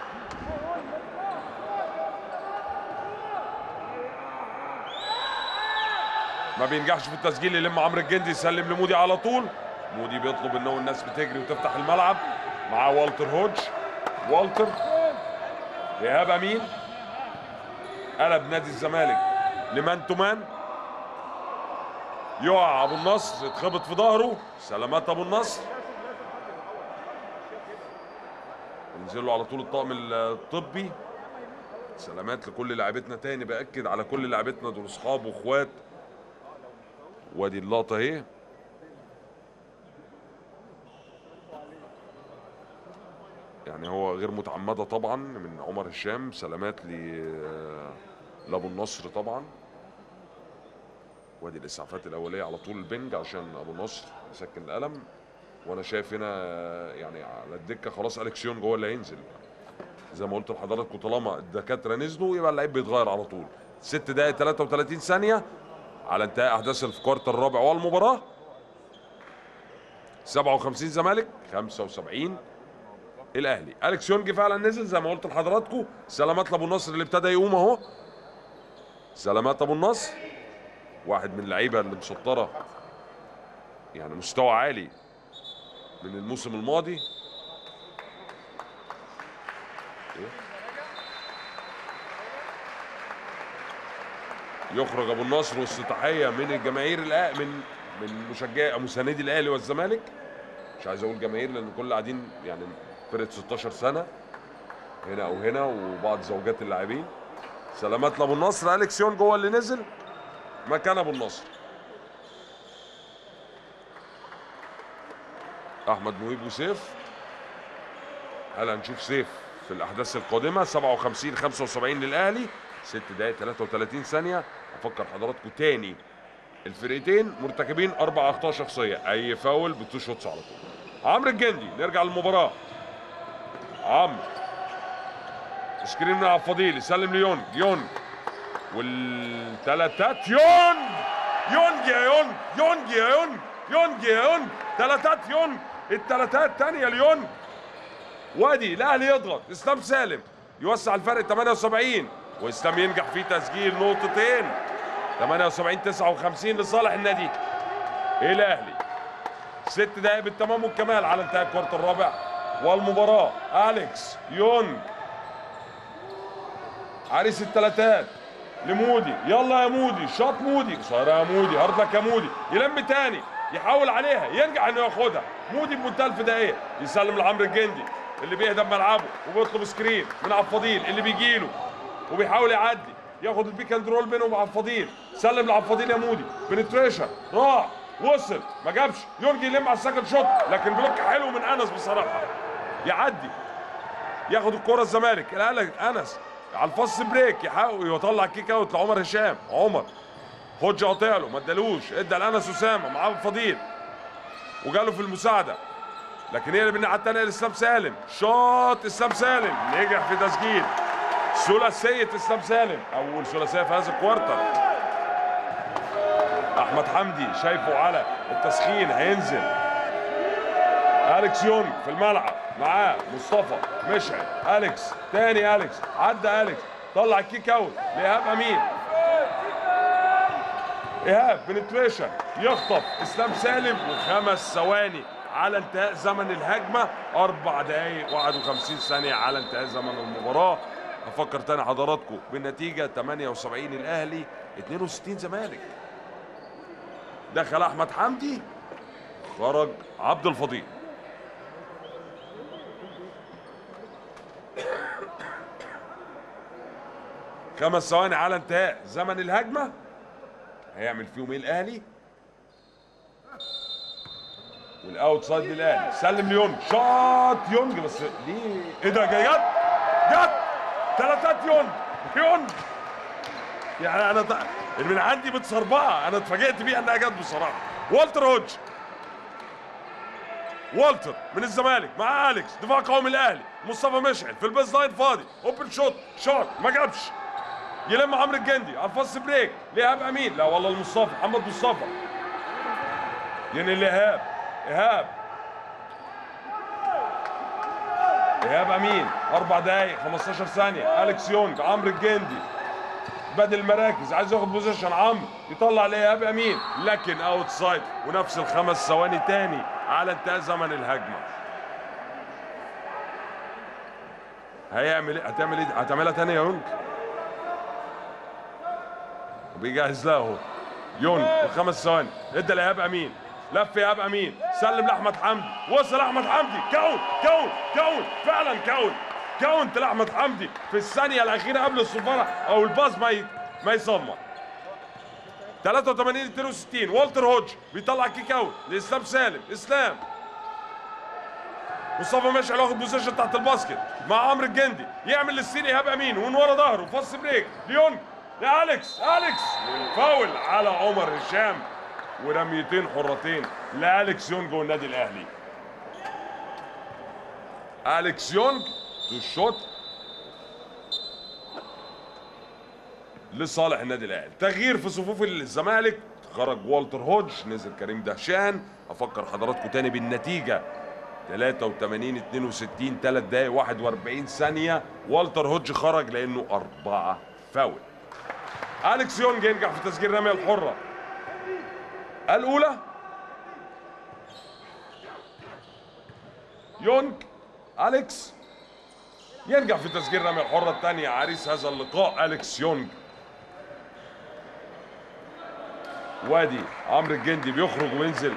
ما بينجحش في التسجيل يلم عمرو الجندي يسلم لمودي على طول مودي بيطلب انه الناس بتجري وتفتح الملعب مع والتر هوج والتر ايهاب امين قلب نادي الزمالك لمان تو مان يقع ابو النصر اتخبط في ظهره سلامات ابو النصر ينزل له على طول الطاقم الطبي سلامات لكل لاعبتنا تاني باكد على كل لاعبتنا دول اصحاب واخوات وادي اللقطه اهي يعني هو غير متعمده طبعا من عمر هشام سلامات ل لابو النصر طبعا وادي الاسعافات الاوليه على طول البنج عشان ابو النصر يسكن الالم وانا شايف هنا يعني على الدكه خلاص الكسيون جوه اللي هينزل زي ما قلت لحضراتكم طالما الدكاتره نزلوا يبقى اللعيب بيتغير على طول 6 دقائق 33 ثانيه على انتهاء احداث الكوارتر الرابع والمباراه 57 زمالك 75 الاهلي اليكس يونج فعلا نزل زي ما قلت لحضراتكم سلامات لابو النصر اللي ابتدى يقوم اهو سلامات ابو النصر واحد من اللعيبه اللي مسطره يعني مستوى عالي من الموسم الماضي إيه؟ يخرج ابو النصر وسط تحيه من الجماهير الأ... من من مشجعي مساندي الاهلي والزمالك مش عايز اقول جماهير لان كل قاعدين يعني فرقه 16 سنه هنا او هنا وبعض زوجات اللاعبين سلامات لابو النصر اليكس يونج هو اللي نزل مكان ابو النصر احمد مهيب وسيف هل هنشوف سيف في الاحداث القادمه 57 75 للاهلي 6 دقائق 33 ثانيه افكر حضراتكم تاني الفرقتين مرتكبين اربع اخطاء شخصيه اي فاول بتو شوتس على طول عمرو الجندي نرجع للمباراه عمرو سكرين من عبد الفضيل يسلم ليونج يونج والتلاتات يونج يونج يا يونج يونج يا يونج يونج يا يونج تلاتات يونج التلاتات تانية ليونج وادي الاهلي يضغط اسلام سالم يوسع الفرق 78 واسلام ينجح في تسجيل نقطتين 78 59 لصالح النادي الاهلي ست دقائق بالتمام والكمال على انتهاء الكوارت الرابع والمباراه اليكس يونج عريس التلاتات لمودي يلا يا مودي شاط مودي قصيره يا مودي هارد لك يا مودي يلم تاني يحاول عليها ينجح انه ياخدها مودي بمنتهى الفدائيه يسلم لعمرو الجندي اللي بيهدى بملعبه وبيطلب سكرين من عبد الفضيل اللي بيجي له وبيحاول يعدي ياخد البيك اند رول بينه وبين عبد الفضيل سلم لعبد الفضيل يا مودي بنتريشن راح وصل ما جابش يرجي يلم على السكند شوت لكن بلوك حلو من انس بصراحه يعدي ياخد الكره الزمالك الاهلي انس على الفاست بريك يحاول يطلع الكيك اوت لعمر هشام عمر هوج قاطع له ما ادالوش ادى لانس اسامه معاه الفضيل وجاله في المساعده لكن يقلب الناحيه الثانيه لاسلام سالم شاط اسلام سالم نجح في تسجيل ثلاثيه اسلام سالم اول ثلاثيه في هذا الكوارتر احمد حمدي شايفه على التسخين هينزل اليكس يونج في الملعب معاه مصطفى مشعل اليكس تاني اليكس عدى اليكس طلع الكيك اوت لايهاب امين ايهاب بنتريشن يخطف اسلام سالم وخمس ثواني على انتهاء زمن الهجمه اربع دقائق 51 ثانيه على انتهاء زمن المباراه افكر تاني حضراتكم بالنتيجه 78 الاهلي 62 زمالك دخل احمد حمدي خرج عبد الفضيل خمس ثواني على انتهاء زمن الهجمه هيعمل فيهم ايه الاهلي والاوت سايد للاهلي سلم ليونج شاط يونج بس ليه ايه ده جاي جت جت ثلاثات يونج يونج يعني انا ط... اللي من عندي متسربعه انا اتفاجئت بيها انها جت بصراحه والتر هوج والتر من الزمالك مع اليكس دفاع قومي الاهلي مصطفى مشعل في البيز لاين فاضي اوبن شوت شوت ما جابش يلم عمرو الجندي على الفاست بريك لايهاب امين لا والله المصطفى محمد مصطفى ينقل لايهاب ايهاب ايهاب امين اربع دقايق 15 ثانيه اليكس يونج عمرو الجندي بدل المراكز عايز ياخد بوزيشن عمرو يطلع لايهاب امين لكن اوت سايد ونفس الخمس ثواني تاني على انتهاء زمن الهجمه هيعمل ايه هتعمل ايه هتعملها تاني يا يونج وبيجهز لها اهو يونج الخمس ثواني ادى لايهاب امين لف ايهاب امين سلم لاحمد حمدي وصل احمد حمدي كون كون كون فعلا كون كاونت لاحمد حمدي في الثانيه الاخيره قبل الصفاره او الباص ما ي- ما يصمم 83 62 والتر هوج بيطلع كيك اوت لاسلام سالم اسلام مصطفى مشعل واخد بوزيشن تحت الباسكت مع عمرو الجندي يعمل للسيري ايهاب امين ومن ورا ظهره فاست بريك ليونج لالكس اليكس فاول على عمر هشام ورميتين حرتين لالكس يونج والنادي الاهلي اليكس يونج تو شوت لصالح النادي الاهلي تغيير في صفوف الزمالك خرج والتر هوج نزل كريم دهشان افكر حضراتكم تاني بالنتيجه 83 62 3 دقايق 41 ثانيه والتر هوج خرج لانه اربعه فاول اليكس يونج ينجح في تسجيل الرميه الحره الاولى يونج اليكس ينجح في تسجيل الرميه الحره الثانيه عريس هذا اللقاء اليكس يونج وادي عمرو الجندي بيخرج وينزل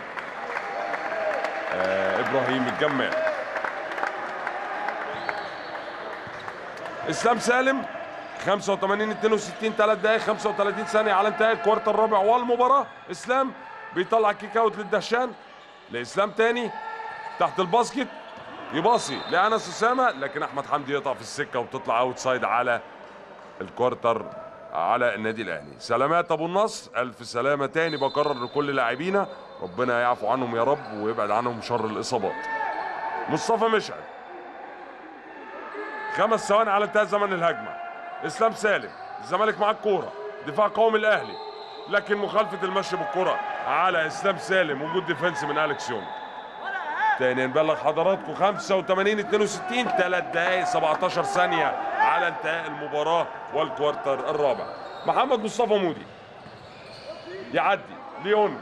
آه ابراهيم الجمال اسلام سالم 85 62 3 دقائق 35 ثانيه على انتهاء الكوارتر الرابع والمباراه اسلام بيطلع كيك اوت للدهشان لاسلام تاني تحت الباسكت يباصي لانس اسامه لكن احمد حمدي يقطع في السكه وبتطلع اوت سايد على الكوارتر على النادي الاهلي سلامات ابو النصر الف سلامه تاني بكرر لكل لاعبينا ربنا يعفو عنهم يا رب ويبعد عنهم شر الاصابات مصطفى مشعل خمس ثواني على انتهاء زمن الهجمه اسلام سالم الزمالك مع الكوره دفاع قومي الاهلي لكن مخالفه المشي بالكره على اسلام سالم وجود ديفنس من اليكس يونغ تاني نبلغ حضراتكم 85 62 3 دقائق 17 ثانيه على انتهاء المباراه والكوارتر الرابع محمد مصطفى مودي يعدي ليون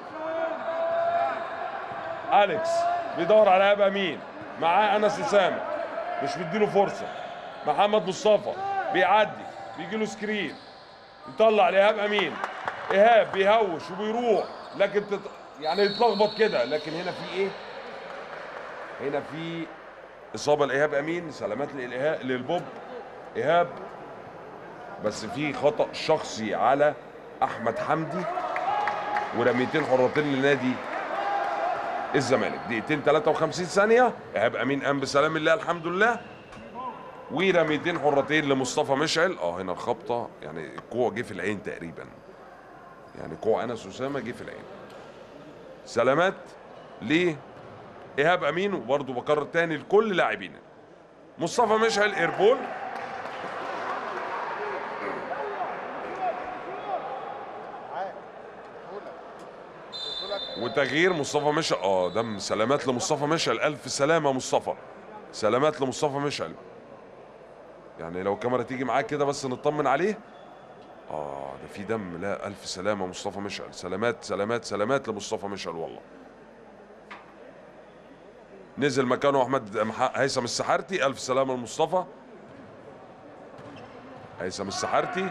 اليكس بيدور على ابا مين معاه انس اسامه مش مديله فرصه محمد مصطفى بيعدي بيجي له سكرين يطلع لايهاب امين ايهاب بيهوش وبيروح لكن تت... يعني يتلخبط كده لكن هنا في ايه هنا في اصابه لايهاب امين سلامات للإيهاب للبوب ايهاب بس في خطا شخصي على احمد حمدي ورميتين حرتين لنادي الزمالك دقيقتين 53 ثانيه ايهاب امين قام بسلام الله الحمد لله ورميتين حرتين لمصطفى مشعل اه هنا الخبطه يعني الكوع جه في العين تقريبا يعني كوع انس اسامه جه في العين سلامات ليه ايهاب امين وبرضه بكرر تاني لكل لاعبينا مصطفى مشعل ايربول وتغيير مصطفى مشعل اه دم سلامات لمصطفى مشعل الف سلامه مصطفى سلامات لمصطفى مشعل يعني لو الكاميرا تيجي معاك كده بس نطمن عليه اه ده في دم لا الف سلامه مصطفى مشعل سلامات سلامات سلامات لمصطفى مشعل والله نزل مكانه احمد مح- هيثم السحارتي الف سلامه لمصطفى هيثم السحارتي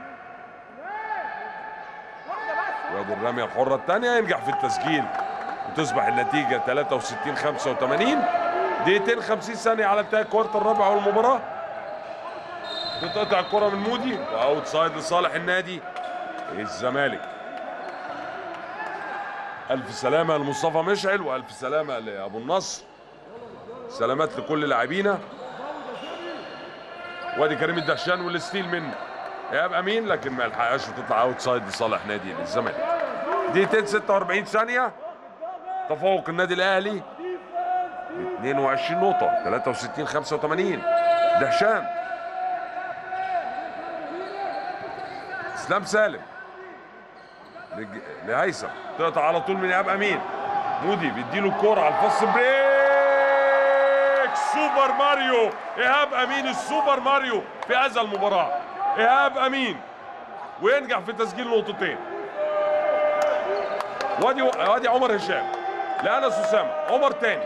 وادي الرميه الحره الثانيه ينجح في التسجيل وتصبح النتيجه 63 85 دقيقتين 50 ثانيه على انتهاء الكوارتر الرابع والمباراه تتقطع الكره من مودي واوت سايد لصالح النادي الزمالك الف سلامه لمصطفى مشعل والف سلامه لابو النصر سلامات لكل لاعبينا وادي كريم الدهشان والستيل منه ايهاب امين لكن ما يلحقهاش وتطلع اوت سايد لصالح نادي الزمالك دقيقتين 46 ثانيه تفوق النادي الاهلي ب 22 نقطه 63 85 دهشان اسلام سالم لج- لهيثم تقطع على طول من ايهاب امين مودي بيديله الكوره على الفاست بريك سوبر ماريو ايهاب امين السوبر ماريو في هذا المباراه ايهاب امين وينجح في تسجيل نقطتين وادي وادي عمر هشام لانس اسامه عمر تاني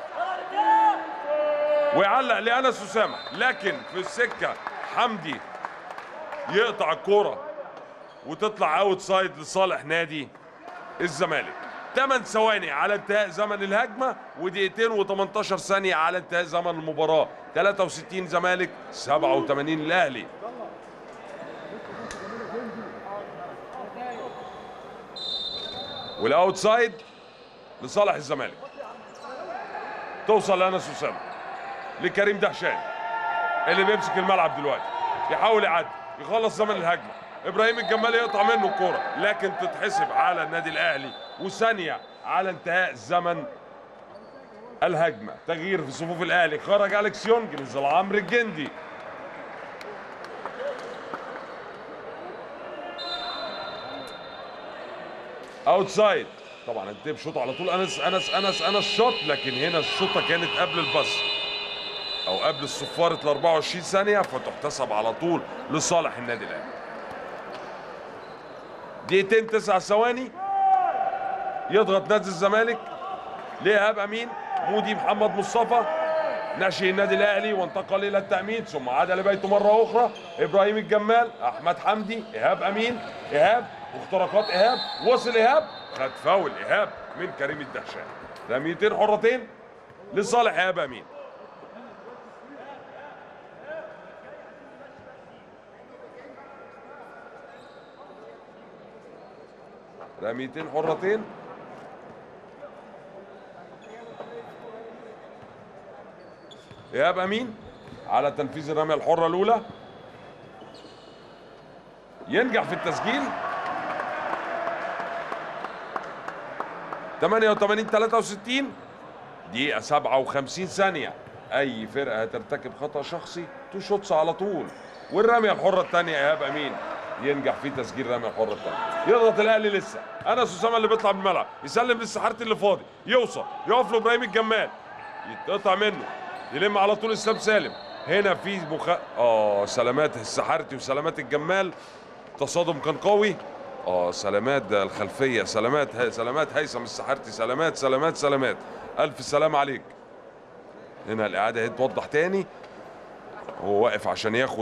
ويعلق لانس اسامه لكن في السكه حمدي يقطع الكوره وتطلع اوت سايد لصالح نادي الزمالك 8 ثواني على انتهاء زمن الهجمه ودقيقتين و18 ثانيه على انتهاء زمن المباراه 63 زمالك 87 الاهلي والاوت سايد لصالح الزمالك توصل لانس اسامه لكريم دهشان اللي بيمسك الملعب دلوقتي يحاول يعدي يخلص زمن الهجمه ابراهيم الجمال يقطع منه الكوره لكن تتحسب على النادي الاهلي وثانيه على انتهاء زمن الهجمه تغيير في صفوف الاهلي خرج اليكس يونج نزل عمرو الجندي اوتسايد طبعا الديب شوط على طول انس انس انس انس شوط لكن هنا الشوطه كانت قبل الباص او قبل الصفاره ال 24 ثانيه فتحتسب على طول لصالح النادي الاهلي دقيقتين تسع ثواني يضغط نادي الزمالك لإيهاب امين مودي محمد مصطفى ناشئ النادي الاهلي وانتقل الى التامين ثم عاد لبيته مره اخرى ابراهيم الجمال احمد حمدي ايهاب امين ايهاب واختراقات ايهاب وصل ايهاب خد فاول ايهاب من كريم الدهشان رميتين حرتين لصالح ايهاب امين رميتين حرتين ايهاب امين على تنفيذ الرميه الحره الاولى ينجح في التسجيل 88 63 دقيقة 57 ثانية أي فرقة هترتكب خطأ شخصي تو شوتس على طول والرمية الحرة الثانية إيهاب أمين ينجح في تسجيل الرمية الحرة الثانية يضغط الأهلي لسه أنس أسامة اللي بيطلع من الملعب يسلم للسحارتي اللي فاضي يوصل يقف له إبراهيم الجمال يتقطع منه يلم على طول اسلام سالم هنا في مخ... اه سلامات السحارتي وسلامات الجمال تصادم كان قوي اه سلامات ده الخلفيه سلامات هي سلامات هيثم السحارتي سلامات سلامات سلامات الف سلام عليك هنا الاعاده اهي توضح تاني هو واقف عشان ياخد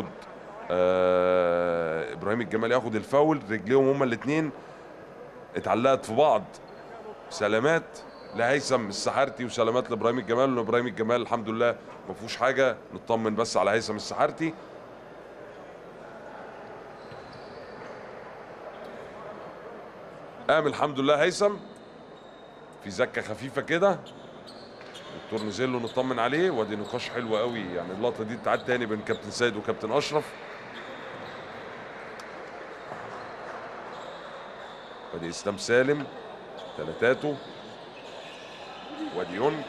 آه ابراهيم الجمال ياخد الفاول رجليهم هما الاثنين اتعلقت في بعض سلامات لهيثم السحارتي وسلامات لابراهيم الجمال وان ابراهيم الجمال الحمد لله ما فيهوش حاجه نطمن بس على هيثم السحارتي قام الحمد لله هيثم في زكه خفيفه كده الدكتور نزل له نطمن عليه وادي نقاش حلو قوي يعني اللقطه دي تعاد تاني بين كابتن سيد وكابتن اشرف وادي اسلام سالم ثلاثاته وادي يونج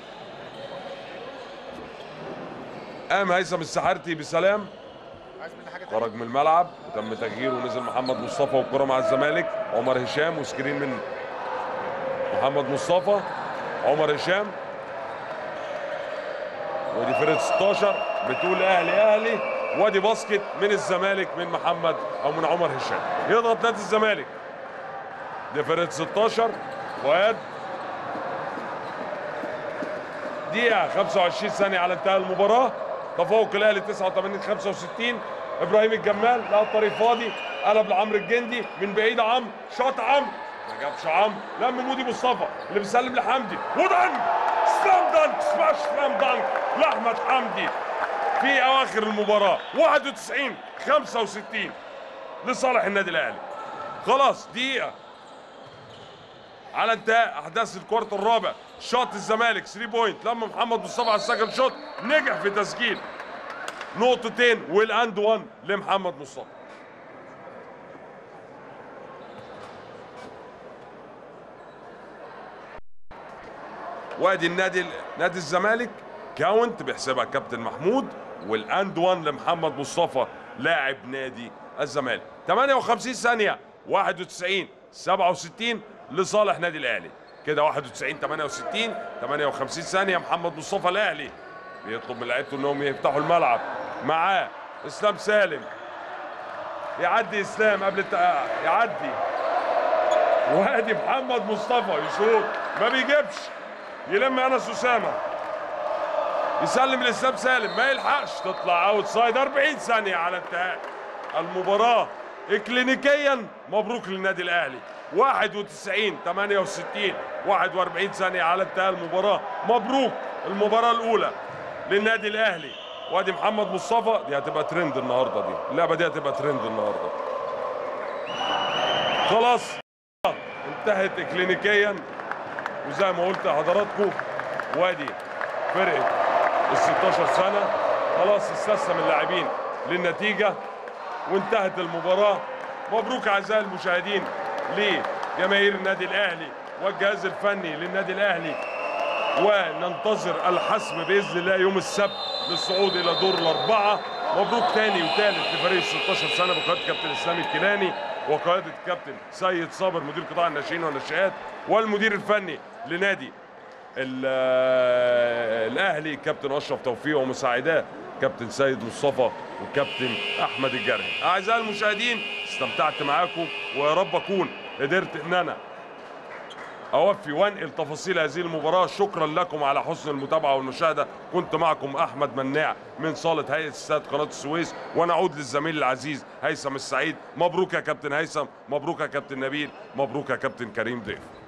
قام هيثم السحارتي بسلام خرج من الملعب وتم تغييره ونزل محمد مصطفى والكره مع الزمالك عمر هشام وسكرين من محمد مصطفى عمر هشام ودي فرقه 16 بتقول اهلي اهلي وادي باسكت من الزمالك من محمد او من عمر هشام يضغط نادي الزمالك دي فرقه 16 فؤاد دقيقة 25 ثانية على انتهاء المباراة تفوق الاهلي 89 65 ابراهيم الجمال لقى الطريق فاضي قلب لعمرو الجندي من بعيد عمرو شاط عمرو ما جابش عمرو لم مودي مصطفى اللي بيسلم لحمدي ودنك سلام دانك سماش سلام دانك لاحمد حمدي في اواخر المباراة 91 65 لصالح النادي الاهلي خلاص دقيقة على انتهاء احداث الكوارت الرابع شاط الزمالك 3 بوينت لما محمد مصطفى على السكند شوت نجح في تسجيل نقطتين والاند 1 لمحمد مصطفى وادي النادي نادي الزمالك كاونت بيحسبها كابتن محمود والاند 1 لمحمد مصطفى لاعب نادي الزمالك 58 ثانيه 91 67 لصالح نادي الاهلي كده 91 68 58 ثانيه محمد مصطفى الاهلي بيطلب من لعيبته انهم يفتحوا الملعب معاه اسلام سالم يعدي اسلام قبل الت... يعدي وادي محمد مصطفى يشوط ما بيجيبش يلم انس اسامه يسلم لاسلام سالم ما يلحقش تطلع اوت سايد 40 ثانيه على انتهاء المباراه اكلينيكيا مبروك للنادي الاهلي 91 68 41 ثانيه على انتهاء المباراه مبروك المباراه الاولى للنادي الاهلي وادي محمد مصطفى دي هتبقى ترند النهارده دي اللعبه دي هتبقى ترند النهارده خلاص انتهت اكلينيكيا وزي ما قلت لحضراتكم وادي فرقه ال 16 سنه خلاص استسلم اللاعبين للنتيجه وانتهت المباراه مبروك اعزائي المشاهدين لجماهير النادي الاهلي والجهاز الفني للنادي الاهلي وننتظر الحسم باذن الله يوم السبت للصعود الى دور الاربعه مبروك تاني وتالت لفريق 16 سنه بقياده كابتن اسلام الكيلاني وقياده كابتن سيد صابر مدير قطاع الناشئين والناشئات والمدير الفني لنادي ال- الاهلي كابتن اشرف توفيق ومساعداه كابتن سيد مصطفى وكابتن احمد الجرحي اعزائي المشاهدين استمتعت معاكم ويا رب اكون قدرت ان انا اوفي وانقل تفاصيل هذه المباراه شكرا لكم على حسن المتابعه والمشاهده كنت معكم احمد مناع من صاله هيئه استاد قناه السويس ونعود للزميل العزيز هيثم السعيد مبروك يا كابتن هيثم مبروك يا كابتن نبيل مبروك يا كابتن كريم ضيف